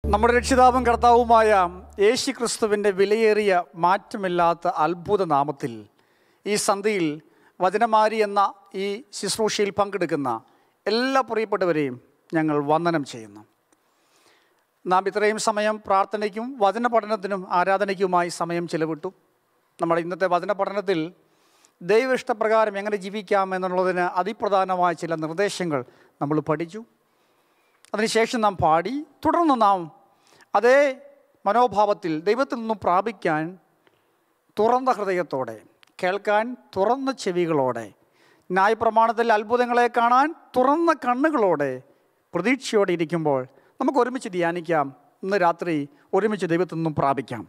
നമ്മുടെ രക്ഷിതാവും കർത്താവുമായ യേശു ക്രിസ്തുവിൻ്റെ വിലയേറിയ മാറ്റമില്ലാത്ത അത്ഭുത നാമത്തിൽ ഈ സന്ധിയിൽ വചനമാരി എന്ന ഈ ശുശ്രൂഷയിൽ പങ്കെടുക്കുന്ന എല്ലാ പ്രിയപ്പെട്ടവരെയും ഞങ്ങൾ വന്ദനം ചെയ്യുന്നു നാം ഇത്രയും സമയം പ്രാർത്ഥനയ്ക്കും വചന പഠനത്തിനും ആരാധനയ്ക്കുമായി സമയം ചിലവിട്ടു നമ്മുടെ ഇന്നത്തെ വചന പഠനത്തിൽ ദൈവ ഇഷ്ടപ്രകാരം എങ്ങനെ ജീവിക്കാം എന്നുള്ളതിന് അതിപ്രധാനമായ ചില നിർദ്ദേശങ്ങൾ നമ്മൾ പഠിച്ചു അതിനുശേഷം നാം പാടി തുടർന്ന് നാം അതേ മനോഭാവത്തിൽ ദൈവത്തിൽ നിന്നും പ്രാപിക്കാൻ തുറന്ന ഹൃദയത്തോടെ കേൾക്കാൻ തുറന്ന ചെവികളോടെ ന്യായപ്രമാണത്തിൽ അത്ഭുതങ്ങളെ കാണാൻ തുറന്ന കണ്ണുകളോടെ പ്രതീക്ഷയോടെ ഇരിക്കുമ്പോൾ നമുക്ക് ഒരുമിച്ച് ധ്യാനിക്കാം ഇന്ന് രാത്രി ഒരുമിച്ച് ദൈവത്തിൽ നിന്നും പ്രാപിക്കാം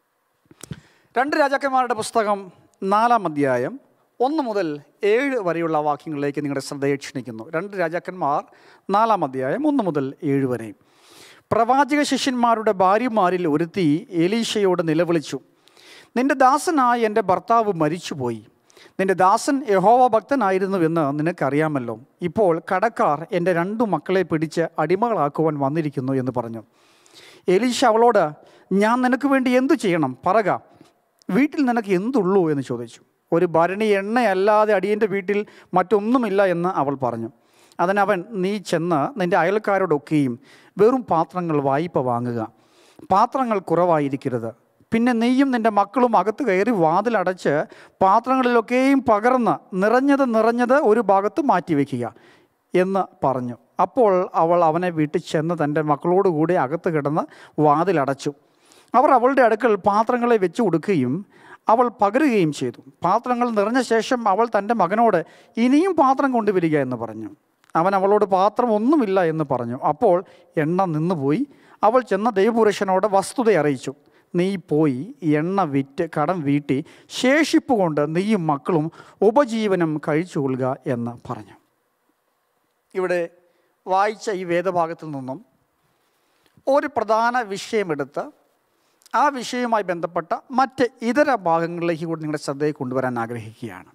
രണ്ട് രാജാക്കന്മാരുടെ പുസ്തകം നാലാം അധ്യായം ഒന്ന് മുതൽ ഏഴ് വരെയുള്ള വാക്യങ്ങളിലേക്ക് നിങ്ങളുടെ ശ്രദ്ധയെ ക്ഷണിക്കുന്നു രണ്ട് രാജാക്കന്മാർ നാലാം അധ്യായം ഒന്ന് മുതൽ ഏഴ് വരെ പ്രവാചക ശിഷ്യന്മാരുടെ ഭാര്യമാരിൽ ഒരുത്തി എലീശയോട് നിലവിളിച്ചു നിന്റെ ദാസനായ എൻ്റെ ഭർത്താവ് മരിച്ചുപോയി നിന്റെ ദാസൻ യഹോവ ഭക്തനായിരുന്നുവെന്ന് നിനക്കറിയാമല്ലോ ഇപ്പോൾ കടക്കാർ എൻ്റെ രണ്ടു മക്കളെ പിടിച്ച് അടിമകളാക്കുവാൻ വന്നിരിക്കുന്നു എന്ന് പറഞ്ഞു എലീശ അവളോട് ഞാൻ നിനക്ക് വേണ്ടി എന്തു ചെയ്യണം പറക വീട്ടിൽ നിനക്ക് എന്തുള്ളൂ എന്ന് ചോദിച്ചു ഒരു ഭരണി എണ്ണയല്ലാതെ അടിയൻ്റെ വീട്ടിൽ മറ്റൊന്നുമില്ല എന്ന് അവൾ പറഞ്ഞു അതിനവൻ നീ ചെന്ന് നിൻ്റെ അയൽക്കാരോടൊക്കെയും വെറും പാത്രങ്ങൾ വായ്പ വാങ്ങുക പാത്രങ്ങൾ കുറവായിരിക്കരുത് പിന്നെ നീയും നിൻ്റെ മക്കളും അകത്ത് കയറി വാതിലടച്ച് പാത്രങ്ങളിലൊക്കെയും പകർന്ന് നിറഞ്ഞത് നിറഞ്ഞത് ഒരു ഭാഗത്ത് മാറ്റിവെക്കുക എന്ന് പറഞ്ഞു അപ്പോൾ അവൾ അവനെ വീട്ടിൽ ചെന്ന് തൻ്റെ മക്കളോടുകൂടി അകത്ത് കിടന്ന് വാതിലടച്ചു അവർ അവളുടെ അടുക്കൽ പാത്രങ്ങളെ വെച്ച് കൊടുക്കുകയും അവൾ പകരുകയും ചെയ്തു പാത്രങ്ങൾ നിറഞ്ഞ ശേഷം അവൾ തൻ്റെ മകനോട് ഇനിയും പാത്രം കൊണ്ടുവരിക എന്ന് പറഞ്ഞു അവൻ അവളോട് പാത്രം ഒന്നുമില്ല എന്ന് പറഞ്ഞു അപ്പോൾ എണ്ണ നിന്നുപോയി അവൾ ചെന്ന ദൈവപുരുഷനോട് വസ്തുത അറിയിച്ചു നീ പോയി എണ്ണ വിറ്റ് കടം വീട്ടി ശേഷിപ്പ് കൊണ്ട് നീയും മക്കളും ഉപജീവനം കഴിച്ചുകൊള്ളുക എന്ന് പറഞ്ഞു ഇവിടെ വായിച്ച ഈ വേദഭാഗത്തിൽ നിന്നും ഒരു പ്രധാന വിഷയമെടുത്ത് ആ വിഷയവുമായി ബന്ധപ്പെട്ട മറ്റ് ഇതര ഭാഗങ്ങളിലേക്ക് കൂടി നിങ്ങളുടെ ശ്രദ്ധയെ കൊണ്ടുവരാൻ ആഗ്രഹിക്കുകയാണ്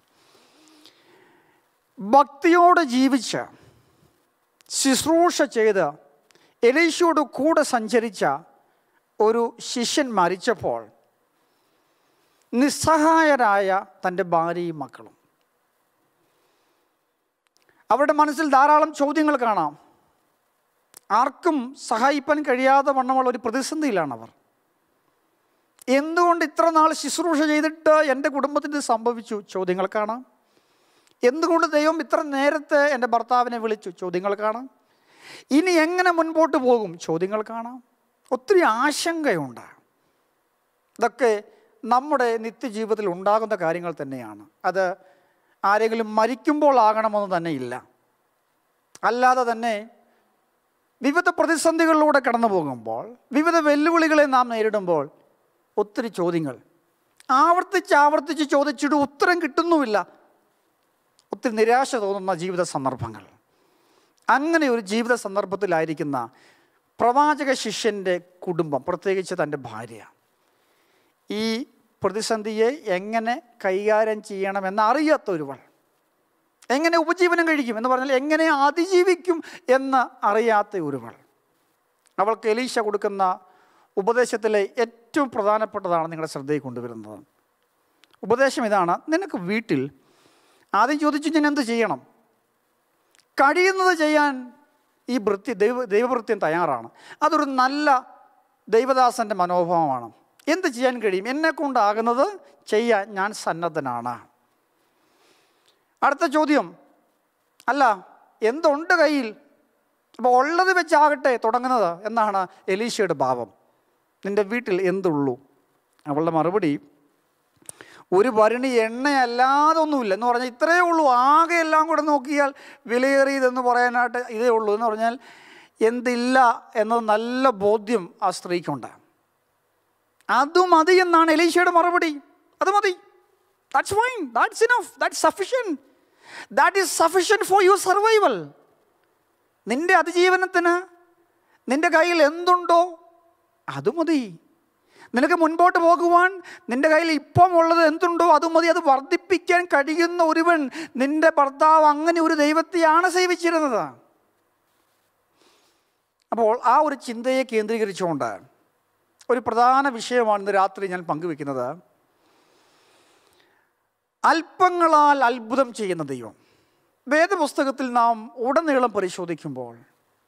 ഭക്തിയോടെ ജീവിച്ച് ശുശ്രൂഷ ചെയ്ത് എലീശയോട് കൂടെ സഞ്ചരിച്ച ഒരു ശിഷ്യൻ മരിച്ചപ്പോൾ നിസ്സഹായരായ തൻ്റെ ഭാര്യയും മക്കളും അവരുടെ മനസ്സിൽ ധാരാളം ചോദ്യങ്ങൾ കാണാം ആർക്കും സഹായിപ്പാൻ കഴിയാതെ വണ്ണമുള്ള ഒരു പ്രതിസന്ധിയിലാണ് അവർ എന്തുകൊണ്ട് ഇത്ര നാൾ ശുശ്രൂഷ ചെയ്തിട്ട് എൻ്റെ കുടുംബത്തിന് ഇത് സംഭവിച്ചു ചോദ്യങ്ങൾ കാണാം എന്തുകൊണ്ട് ദൈവം ഇത്ര നേരത്തെ എൻ്റെ ഭർത്താവിനെ വിളിച്ചു ചോദ്യങ്ങൾ കാണാം ഇനി എങ്ങനെ മുൻപോട്ട് പോകും ചോദ്യങ്ങൾ കാണാം ഒത്തിരി ആശങ്കയുണ്ട് ഇതൊക്കെ നമ്മുടെ നിത്യജീവിതത്തിൽ ഉണ്ടാകുന്ന കാര്യങ്ങൾ തന്നെയാണ് അത് ആരെങ്കിലും മരിക്കുമ്പോൾ ആകണമെന്ന് തന്നെ ഇല്ല അല്ലാതെ തന്നെ വിവിധ പ്രതിസന്ധികളിലൂടെ കടന്നു പോകുമ്പോൾ വിവിധ വെല്ലുവിളികളെ നാം നേരിടുമ്പോൾ ഒത്തിരി ചോദ്യങ്ങൾ ആവർത്തിച്ച് ആവർത്തിച്ച് ചോദിച്ചിട്ട് ഉത്തരം കിട്ടുന്നുമില്ല ഒത്തിരി നിരാശ തോന്നുന്ന ജീവിത സന്ദർഭങ്ങൾ അങ്ങനെ ഒരു ജീവിത സന്ദർഭത്തിലായിരിക്കുന്ന പ്രവാചക ശിഷ്യൻ്റെ കുടുംബം പ്രത്യേകിച്ച് തൻ്റെ ഭാര്യ ഈ പ്രതിസന്ധിയെ എങ്ങനെ കൈകാര്യം ചെയ്യണമെന്ന് അറിയാത്ത ഒരുവൾ എങ്ങനെ ഉപജീവനം കഴിക്കും എന്ന് പറഞ്ഞാൽ എങ്ങനെ അതിജീവിക്കും എന്ന് അറിയാത്ത ഒരുവൾ അവൾക്ക് എലീശ കൊടുക്കുന്ന ഉപദേശത്തിലെ ഏറ്റവും പ്രധാനപ്പെട്ടതാണ് നിങ്ങളുടെ ശ്രദ്ധയിൽ കൊണ്ടുവരുന്നത് ഉപദേശം ഇതാണ് നിനക്ക് വീട്ടിൽ ആദ്യം ചോദിച്ചു ഞാൻ എന്ത് ചെയ്യണം കഴിയുന്നത് ചെയ്യാൻ ഈ വൃത്തി ദൈവ ദൈവവൃത്യം തയ്യാറാണ് അതൊരു നല്ല ദൈവദാസൻ്റെ മനോഭാവമാണ് എന്ത് ചെയ്യാൻ കഴിയും എന്നെ കൊണ്ടാകുന്നത് ചെയ്യാൻ ഞാൻ സന്നദ്ധനാണ് അടുത്ത ചോദ്യം അല്ല എന്തുണ്ട് കയ്യിൽ അപ്പോൾ ഉള്ളത് വെച്ചാകട്ടെ തുടങ്ങുന്നത് എന്നാണ് എലീശയുടെ ഭാവം നിൻ്റെ വീട്ടിൽ എന്തുള്ളൂ അവളുടെ മറുപടി ഒരു ഭരണി എണ്ണയല്ലാതെ ഒന്നുമില്ല എന്ന് പറഞ്ഞാൽ ഇത്രയേ ഉള്ളൂ ആകെ എല്ലാം കൂടെ നോക്കിയാൽ വിലയേറിയതെന്ന് പറയാനായിട്ട് ഇതേ ഉള്ളൂ എന്ന് പറഞ്ഞാൽ എന്തില്ല എന്നത് നല്ല ബോധ്യം ആ സ്ത്രീക്കുണ്ട് അത് മതി എന്നാണ് എലീശയുടെ മറുപടി അത് മതി that's fine that's enough that's sufficient that is sufficient for your survival നിന്റെ അതിജീവനത്തിന് നിന്റെ കയ്യിൽ എന്തുണ്ടോ അത് മതി നിനക്ക് മുൻപോട്ട് പോകുവാൻ നിന്റെ കയ്യിൽ ഇപ്പം ഉള്ളത് എന്തുണ്ടോ അത് മതി അത് വർദ്ധിപ്പിക്കാൻ കഴിയുന്ന ഒരുവൻ നിന്റെ ഭർത്താവ് അങ്ങനെ ഒരു ദൈവത്തെയാണ് സേവിച്ചിരുന്നത് അപ്പോൾ ആ ഒരു ചിന്തയെ കേന്ദ്രീകരിച്ചുകൊണ്ട് ഒരു പ്രധാന വിഷയമാണ് ഇന്ന് രാത്രി ഞാൻ പങ്കുവെക്കുന്നത് അല്പങ്ങളാൽ അത്ഭുതം ചെയ്യുന്ന ദൈവം വേദപുസ്തകത്തിൽ നാം ഉടനീളം പരിശോധിക്കുമ്പോൾ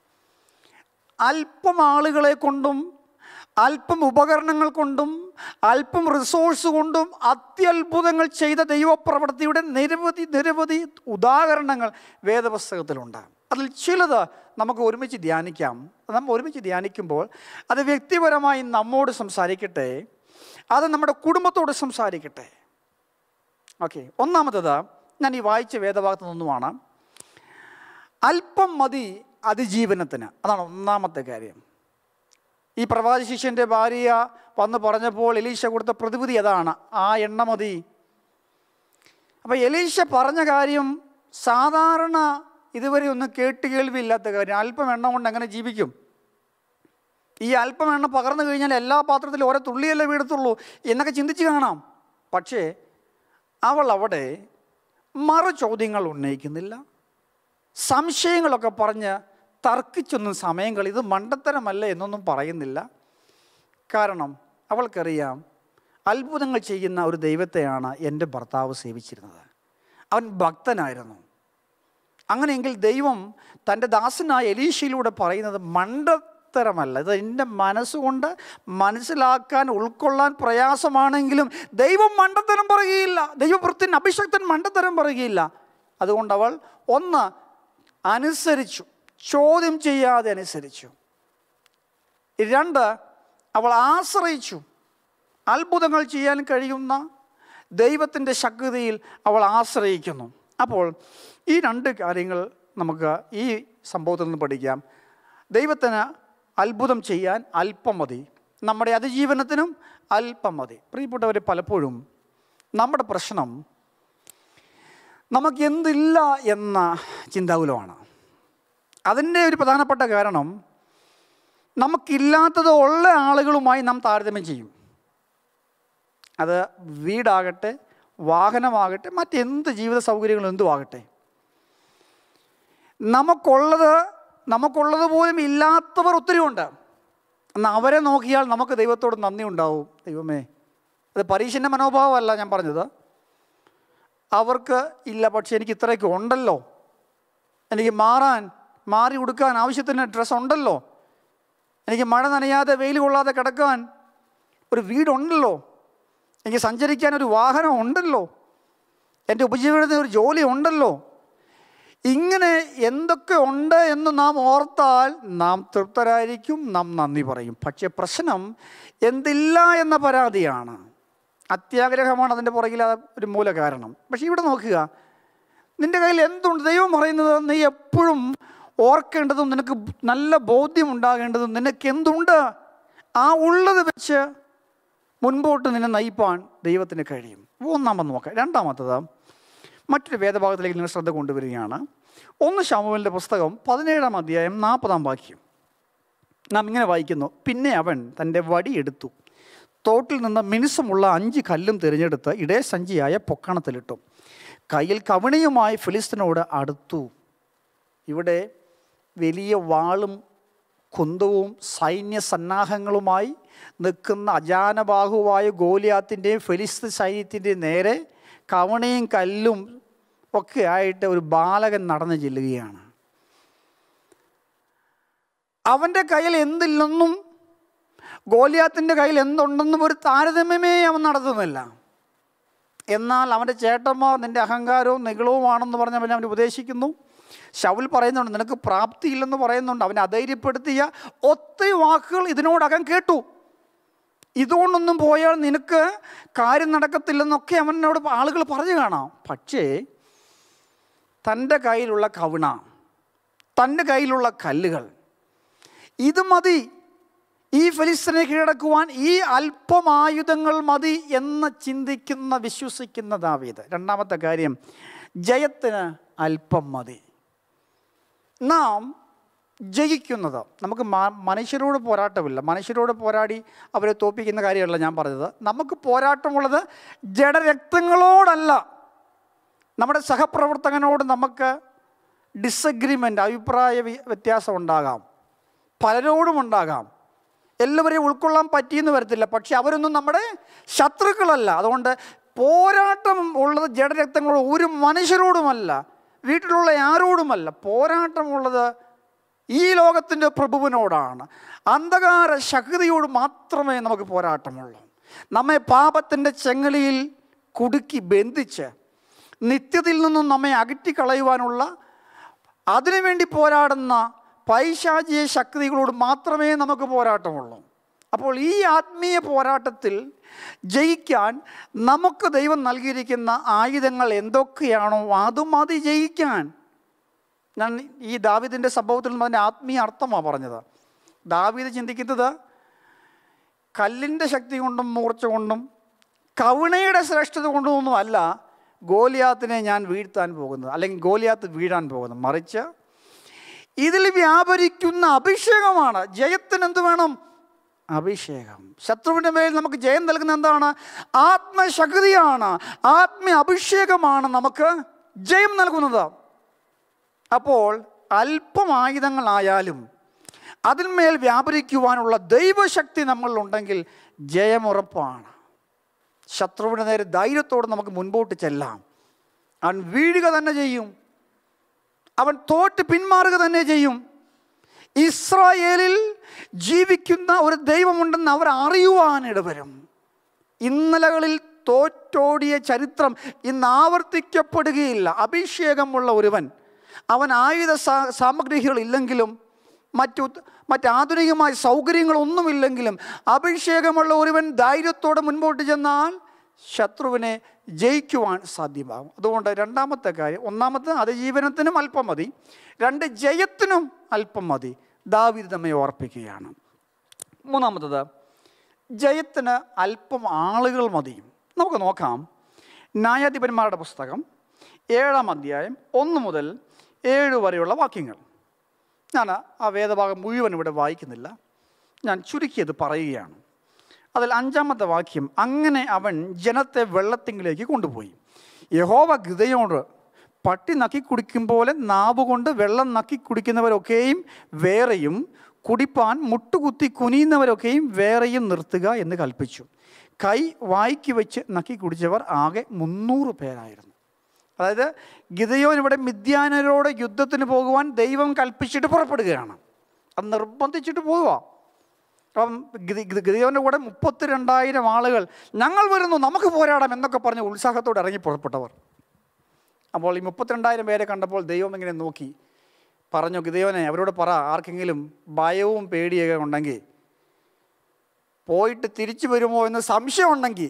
അല്പം ആളുകളെ കൊണ്ടും അല്പം ഉപകരണങ്ങൾ കൊണ്ടും അല്പം റിസോഴ്സ് കൊണ്ടും അത്യത്ഭുതങ്ങൾ ചെയ്ത ദൈവപ്രവൃത്തിയുടെ നിരവധി നിരവധി ഉദാഹരണങ്ങൾ വേദപുസ്തകത്തിലുണ്ട് അതിൽ ചിലത് നമുക്ക് ഒരുമിച്ച് ധ്യാനിക്കാം നമ്മൾ ഒരുമിച്ച് ധ്യാനിക്കുമ്പോൾ അത് വ്യക്തിപരമായി നമ്മോട് സംസാരിക്കട്ടെ അത് നമ്മുടെ കുടുംബത്തോട് സംസാരിക്കട്ടെ ഓക്കെ ഒന്നാമത്തത് ഞാൻ ഈ വായിച്ച വേദഭാഗത്ത് നിന്നുമാണ് അല്പം മതി അതിജീവനത്തിന് അതാണ് ഒന്നാമത്തെ കാര്യം ഈ പ്രവാചി ശിഷ്യൻ്റെ ഭാര്യ വന്ന് പറഞ്ഞപ്പോൾ എലീശ കൊടുത്ത പ്രതിവിധി അതാണ് ആ എണ്ണ മതി അപ്പോൾ എലീശ പറഞ്ഞ കാര്യം സാധാരണ ഇതുവരെ ഒന്നും കേട്ട് കേൾവിയില്ലാത്ത കാര്യം അല്പം എണ്ണ കൊണ്ട് എങ്ങനെ ജീവിക്കും ഈ അല്പം എണ്ണ പകർന്നു കഴിഞ്ഞാൽ എല്ലാ പാത്രത്തിലും ഓരോ തുള്ളിയല്ലേ വീടത്തുള്ളൂ എന്നൊക്കെ ചിന്തിച്ച് കാണാം പക്ഷേ അവൾ അവിടെ മറു ചോദ്യങ്ങൾ ഉന്നയിക്കുന്നില്ല സംശയങ്ങളൊക്കെ പറഞ്ഞ് തർക്കിച്ചൊന്നും സമയം കളി ഇത് മണ്ടത്തരമല്ല എന്നൊന്നും പറയുന്നില്ല കാരണം അവൾക്കറിയാം അത്ഭുതങ്ങൾ ചെയ്യുന്ന ഒരു ദൈവത്തെയാണ് എൻ്റെ ഭർത്താവ് സേവിച്ചിരുന്നത് അവൻ ഭക്തനായിരുന്നു അങ്ങനെയെങ്കിൽ ദൈവം തൻ്റെ ദാസനായ എലീശയിലൂടെ പറയുന്നത് മണ്ടത്തരമല്ല ഇത് എൻ്റെ മനസ്സുകൊണ്ട് മനസ്സിലാക്കാൻ ഉൾക്കൊള്ളാൻ പ്രയാസമാണെങ്കിലും ദൈവം മണ്ടത്തരം പറയുകയില്ല ദൈവവൃത്തിൻ അഭിഷക്തൻ മണ്ടത്തരം പറയുകയില്ല അതുകൊണ്ട് അവൾ ഒന്ന് അനുസരിച്ചു ചോദ്യം ചെയ്യാതെ അനുസരിച്ചു രണ്ട് അവൾ ആശ്രയിച്ചു അത്ഭുതങ്ങൾ ചെയ്യാൻ കഴിയുന്ന ദൈവത്തിൻ്റെ ശക്തിയിൽ അവൾ ആശ്രയിക്കുന്നു അപ്പോൾ ഈ രണ്ട് കാര്യങ്ങൾ നമുക്ക് ഈ സംഭവത്തിൽ നിന്ന് പഠിക്കാം ദൈവത്തിന് അത്ഭുതം ചെയ്യാൻ അല്പം മതി നമ്മുടെ അതിജീവനത്തിനും അല്പം മതി പ്രിയപ്പെട്ടവർ പലപ്പോഴും നമ്മുടെ പ്രശ്നം നമുക്ക് എന്തില്ല എന്ന ചിന്താകുലമാണ് അതിൻ്റെ ഒരു പ്രധാനപ്പെട്ട കാരണം നമുക്കില്ലാത്തത് ഉള്ള ആളുകളുമായി നാം താരതമ്യം ചെയ്യും അത് വീടാകട്ടെ വാഹനമാകട്ടെ മറ്റെന്ത് ജീവിത സൗകര്യങ്ങളും എന്തും ആകട്ടെ നമുക്കുള്ളത് നമുക്കുള്ളത് പോലും ഇല്ലാത്തവർ ഒത്തിരി ഉണ്ട് എന്നാൽ അവരെ നോക്കിയാൽ നമുക്ക് ദൈവത്തോട് നന്ദി ഉണ്ടാവും ദൈവമേ അത് പരീക്ഷൻ്റെ മനോഭാവമല്ല ഞാൻ പറഞ്ഞത് അവർക്ക് ഇല്ല പക്ഷെ എനിക്ക് ഇത്രയൊക്കെ ഉണ്ടല്ലോ എനിക്ക് മാറാൻ മാറി ഉടുക്കാൻ ആവശ്യത്തിന് ഡ്രസ്സ് ഉണ്ടല്ലോ എനിക്ക് മഴ നനയാതെ വെയിൽ കൊള്ളാതെ കിടക്കാൻ ഒരു വീടുണ്ടല്ലോ എനിക്ക് സഞ്ചരിക്കാൻ ഒരു വാഹനം ഉണ്ടല്ലോ എൻ്റെ ഉപജീവനത്തിന് ഒരു ജോലി ഉണ്ടല്ലോ ഇങ്ങനെ എന്തൊക്കെ ഉണ്ട് എന്ന് നാം ഓർത്താൽ നാം തൃപ്തരായിരിക്കും നാം നന്ദി പറയും പക്ഷേ പ്രശ്നം എന്തില്ല എന്ന പരാതിയാണ് അത്യാഗ്രഹമാണ് അതിൻ്റെ പുറകിൽ ആ ഒരു മൂല കാരണം പക്ഷേ ഇവിടെ നോക്കുക നിൻ്റെ കയ്യിൽ എന്തുണ്ട് ദൈവം പറയുന്നത് നീ എപ്പോഴും ഓർക്കേണ്ടതും നിനക്ക് നല്ല ബോധ്യം ഉണ്ടാകേണ്ടതും നിനക്ക് എന്തുണ്ട് ആ ഉള്ളത് വെച്ച് മുൻപോട്ട് നിന്നെ നയിപ്പാൻ ദൈവത്തിന് കഴിയും ഒന്നാമത് നോക്കാം രണ്ടാമത്തത് മറ്റൊരു വേദഭാഗത്തിലേക്ക് നിങ്ങൾ ശ്രദ്ധ കൊണ്ടുവരികയാണ് ഒന്ന് ശമുവലിൻ്റെ പുസ്തകം പതിനേഴാം അധ്യായം നാൽപ്പതാം വാക്യം നാം ഇങ്ങനെ വായിക്കുന്നു പിന്നെ അവൻ തൻ്റെ വടിയെടുത്തു തോട്ടിൽ നിന്ന് മിനുസമുള്ള അഞ്ച് കല്ലും തിരഞ്ഞെടുത്ത് ഇടേ സഞ്ചിയായ പൊക്കണത്തിലിട്ടു കയ്യിൽ കവണിയുമായി ഫിലിസ്തീനോട് അടുത്തു ഇവിടെ വലിയ വാളും കുന്തവും സൈന്യ സന്നാഹങ്ങളുമായി നിൽക്കുന്ന അജാനബാഹുവായ ഗോലിയാത്തിൻ്റെയും ഫെലിസ്ത് സൈന്യത്തിൻ്റെയും നേരെ കവണയും കല്ലും ഒക്കെ ആയിട്ട് ഒരു ബാലകൻ നടന്നു ചെല്ലുകയാണ് അവൻ്റെ കയ്യിൽ എന്തില്ലെന്നും ഗോലിയാത്തിൻ്റെ കയ്യിൽ എന്തുണ്ടെന്നും ഒരു താരതമ്യമേ അവൻ നടത്തുന്നില്ല എന്നാൽ അവൻ്റെ ചേട്ടന്മാർ നിൻ്റെ അഹങ്കാരവും നികളവുമാണെന്ന് പറഞ്ഞ് അവനെ അവൻ ഉപദേശിക്കുന്നു ശൗൽ പറയുന്നുണ്ട് നിനക്ക് പ്രാപ്തിയില്ലെന്ന് പറയുന്നുണ്ട് അവനെ അധൈര്യപ്പെടുത്തിയ ഒത്തിരി വാക്കുകൾ ഇതിനോടകം കേട്ടു ഇതുകൊണ്ടൊന്നും പോയാൽ നിനക്ക് കാര്യം നടക്കത്തില്ലെന്നൊക്കെ അവനോട് ആളുകൾ പറഞ്ഞു കാണാം പക്ഷേ തൻ്റെ കയ്യിലുള്ള കവിണ തൻ്റെ കയ്യിലുള്ള കല്ലുകൾ ഇത് മതി ഈ ഫലിസ്തീനെ കീഴടക്കുവാൻ ഈ അല്പമായുധങ്ങൾ മതി എന്ന് ചിന്തിക്കുന്ന വിശ്വസിക്കുന്ന ദാവീദ് രണ്ടാമത്തെ കാര്യം ജയത്തിന് അല്പം മതി നാം ജയിക്കുന്നത് നമുക്ക് മ- മനുഷ്യരോട് പോരാട്ടമില്ല മനുഷ്യരോട് പോരാടി അവരെ തോപ്പിക്കുന്ന കാര്യമല്ല ഞാൻ പറഞ്ഞത് നമുക്ക് പോരാട്ടമുള്ളത് ജഡരക്തങ്ങളോടല്ല നമ്മുടെ സഹപ്രവർത്തകനോട് നമുക്ക് ഡിസഗ്രിമെൻ്റ് അഭിപ്രായ വി- വ്യത്യാസം ഉണ്ടാകാം പലരോടും ഉണ്ടാകാം എല്ലാവരെയും ഉൾക്കൊള്ളാൻ പറ്റിയെന്ന് വരത്തില്ല പക്ഷെ അവരൊന്നും നമ്മുടെ ശത്രുക്കളല്ല അതുകൊണ്ട് പോരാട്ടം ഉള്ളത് ജഡരക്തങ്ങളോട് ഒരു മനുഷ്യരോടുമല്ല വീട്ടിലുള്ള ആരോടുമല്ല പോരാട്ടമുള്ളത് ഈ ലോകത്തിൻ്റെ പ്രഭുവിനോടാണ് അന്ധകാര ശക്തിയോട് മാത്രമേ നമുക്ക് പോരാട്ടമുള്ളൂ നമ്മെ പാപത്തിൻ്റെ ചെങ്ങലിയിൽ കുടുക്കി ബന്ധിച്ച് നിത്യത്തിൽ നിന്നും നമ്മെ അകറ്റിക്കളയുവാനുള്ള അതിനുവേണ്ടി പോരാടുന്ന പൈശാചിക ശക്തികളോട് മാത്രമേ നമുക്ക് പോരാട്ടമുള്ളൂ അപ്പോൾ ഈ ആത്മീയ പോരാട്ടത്തിൽ ജയിക്കാൻ നമുക്ക് ദൈവം നൽകിയിരിക്കുന്ന ആയുധങ്ങൾ എന്തൊക്കെയാണോ അത് മതി ജയിക്കാൻ ഞാൻ ഈ ദാവിദിൻ്റെ സംഭവത്തിൽ നിന്ന് അതിൻ്റെ ആത്മീയ അർത്ഥമാണ് പറഞ്ഞത് ദാവീദ് ചിന്തിക്കുന്നത് കല്ലിൻ്റെ ശക്തി കൊണ്ടും മൂർച്ച കൊണ്ടും കവിണയുടെ ശ്രേഷ്ഠത കൊണ്ടുമൊന്നും അല്ല ഗോലിയാത്തിനെ ഞാൻ വീഴ്ത്താൻ പോകുന്നത് അല്ലെങ്കിൽ ഗോലിയാത്ത് വീഴാൻ പോകുന്നത് മറിച്ച് ഇതിൽ വ്യാപരിക്കുന്ന അഭിഷേകമാണ് ജയത്തിന് എന്ത് വേണം അഭിഷേകം ശത്രുവിൻ്റെ മേൽ നമുക്ക് ജയം നൽകുന്ന എന്താണ് ആത്മശക്തിയാണ് ആത്മീയ അഭിഷേകമാണ് നമുക്ക് ജയം നൽകുന്നത് അപ്പോൾ അല്പം ആയുധങ്ങളായാലും അതിന്മേൽ വ്യാപരിക്കുവാനുള്ള ദൈവശക്തി നമ്മളിലുണ്ടെങ്കിൽ ജയമുറപ്പാണ് ശത്രുവിന് നേരെ ധൈര്യത്തോടെ നമുക്ക് മുൻപോട്ട് ചെല്ലാം അവൻ വീഴുക തന്നെ ചെയ്യും അവൻ തോറ്റ് പിന്മാറുക തന്നെ ചെയ്യും ഇസ്രായേലിൽ ജീവിക്കുന്ന ഒരു ദൈവമുണ്ടെന്ന് അവർ അറിയുവാനിടവരും ഇന്നലകളിൽ തോറ്റോടിയ ചരിത്രം ഇന്ന് ആവർത്തിക്കപ്പെടുകയില്ല അഭിഷേകമുള്ള ഒരുവൻ അവൻ ആയുധ സാ- സാമഗ്രികൾ ഇല്ലെങ്കിലും മറ്റു മറ്റാധുനികമായ സൗകര്യങ്ങളൊന്നുമില്ലെങ്കിലും അഭിഷേകമുള്ള ഒരുവൻ ധൈര്യത്തോടെ മുൻപോട്ട് ചെന്നാൽ ശത്രുവിനെ ജയിക്കുവാൻ സാധ്യമാകും അതുകൊണ്ട് രണ്ടാമത്തെ കാര്യം ഒന്നാമത്തെ അതിജീവനത്തിനും അല്പം മതി രണ്ട് ജയത്തിനും അല്പം മതി ദാവീദ് നമ്മെ ഓർപ്പിക്കുകയാണ് മൂന്നാമത്തത് ജയത്തിന് അല്പം ആളുകൾ മതി നമുക്ക് നോക്കാം ന്യായാധിപന്മാരുടെ പുസ്തകം ഏഴാം അധ്യായം ഒന്ന് മുതൽ ഏഴ് വരെയുള്ള വാക്യങ്ങൾ ഞാൻ ആ വേദഭാഗം മുഴുവൻ ഇവിടെ വായിക്കുന്നില്ല ഞാൻ ചുരുക്കിയത് പറയുകയാണ് അതിൽ അഞ്ചാമത്തെ വാക്യം അങ്ങനെ അവൻ ജനത്തെ വെള്ളത്തിങ്കിലേക്ക് കൊണ്ടുപോയി യഹോവ ഗിതയോട് പട്ടി നക്കി കുടിക്കും പോലെ നാവ് കൊണ്ട് വെള്ളം നക്കി കുടിക്കുന്നവരൊക്കെയും വേറെയും കുടിപ്പാൻ മുട്ടുകുത്തി കുനിയുന്നവരൊക്കെയും വേറെയും നിർത്തുക എന്ന് കൽപ്പിച്ചു കൈ വായിക്ക് വെച്ച് നക്കി കുടിച്ചവർ ആകെ മുന്നൂറ് പേരായിരുന്നു അതായത് ഗിതയോൻ ഇവിടെ മിഥ്യാനരോട് യുദ്ധത്തിന് പോകുവാൻ ദൈവം കൽപ്പിച്ചിട്ട് പുറപ്പെടുകയാണ് അത് നിർബന്ധിച്ചിട്ട് പോവുക അപ്പം ഗിതി- ഗിതി- ഗിദിയോൻ്റെ കൂടെ മുപ്പത്തി രണ്ടായിരം ആളുകൾ ഞങ്ങൾ വരുന്നു നമുക്ക് പോരാടാം എന്നൊക്കെ പറഞ്ഞ് ഉത്സാഹത്തോടെ ഇറങ്ങി പുറപ്പെട്ടവർ അപ്പോൾ ഈ മുപ്പത്തിരണ്ടായിരം പേരെ കണ്ടപ്പോൾ ദൈവം ഇങ്ങനെ നോക്കി പറഞ്ഞു ഗിതയോനെ അവരോട് പറ ആർക്കെങ്കിലും ഭയവും പേടിയൊക്കെ ഉണ്ടെങ്കിൽ പോയിട്ട് തിരിച്ചു വരുമോ എന്ന് സംശയം ഉണ്ടെങ്കിൽ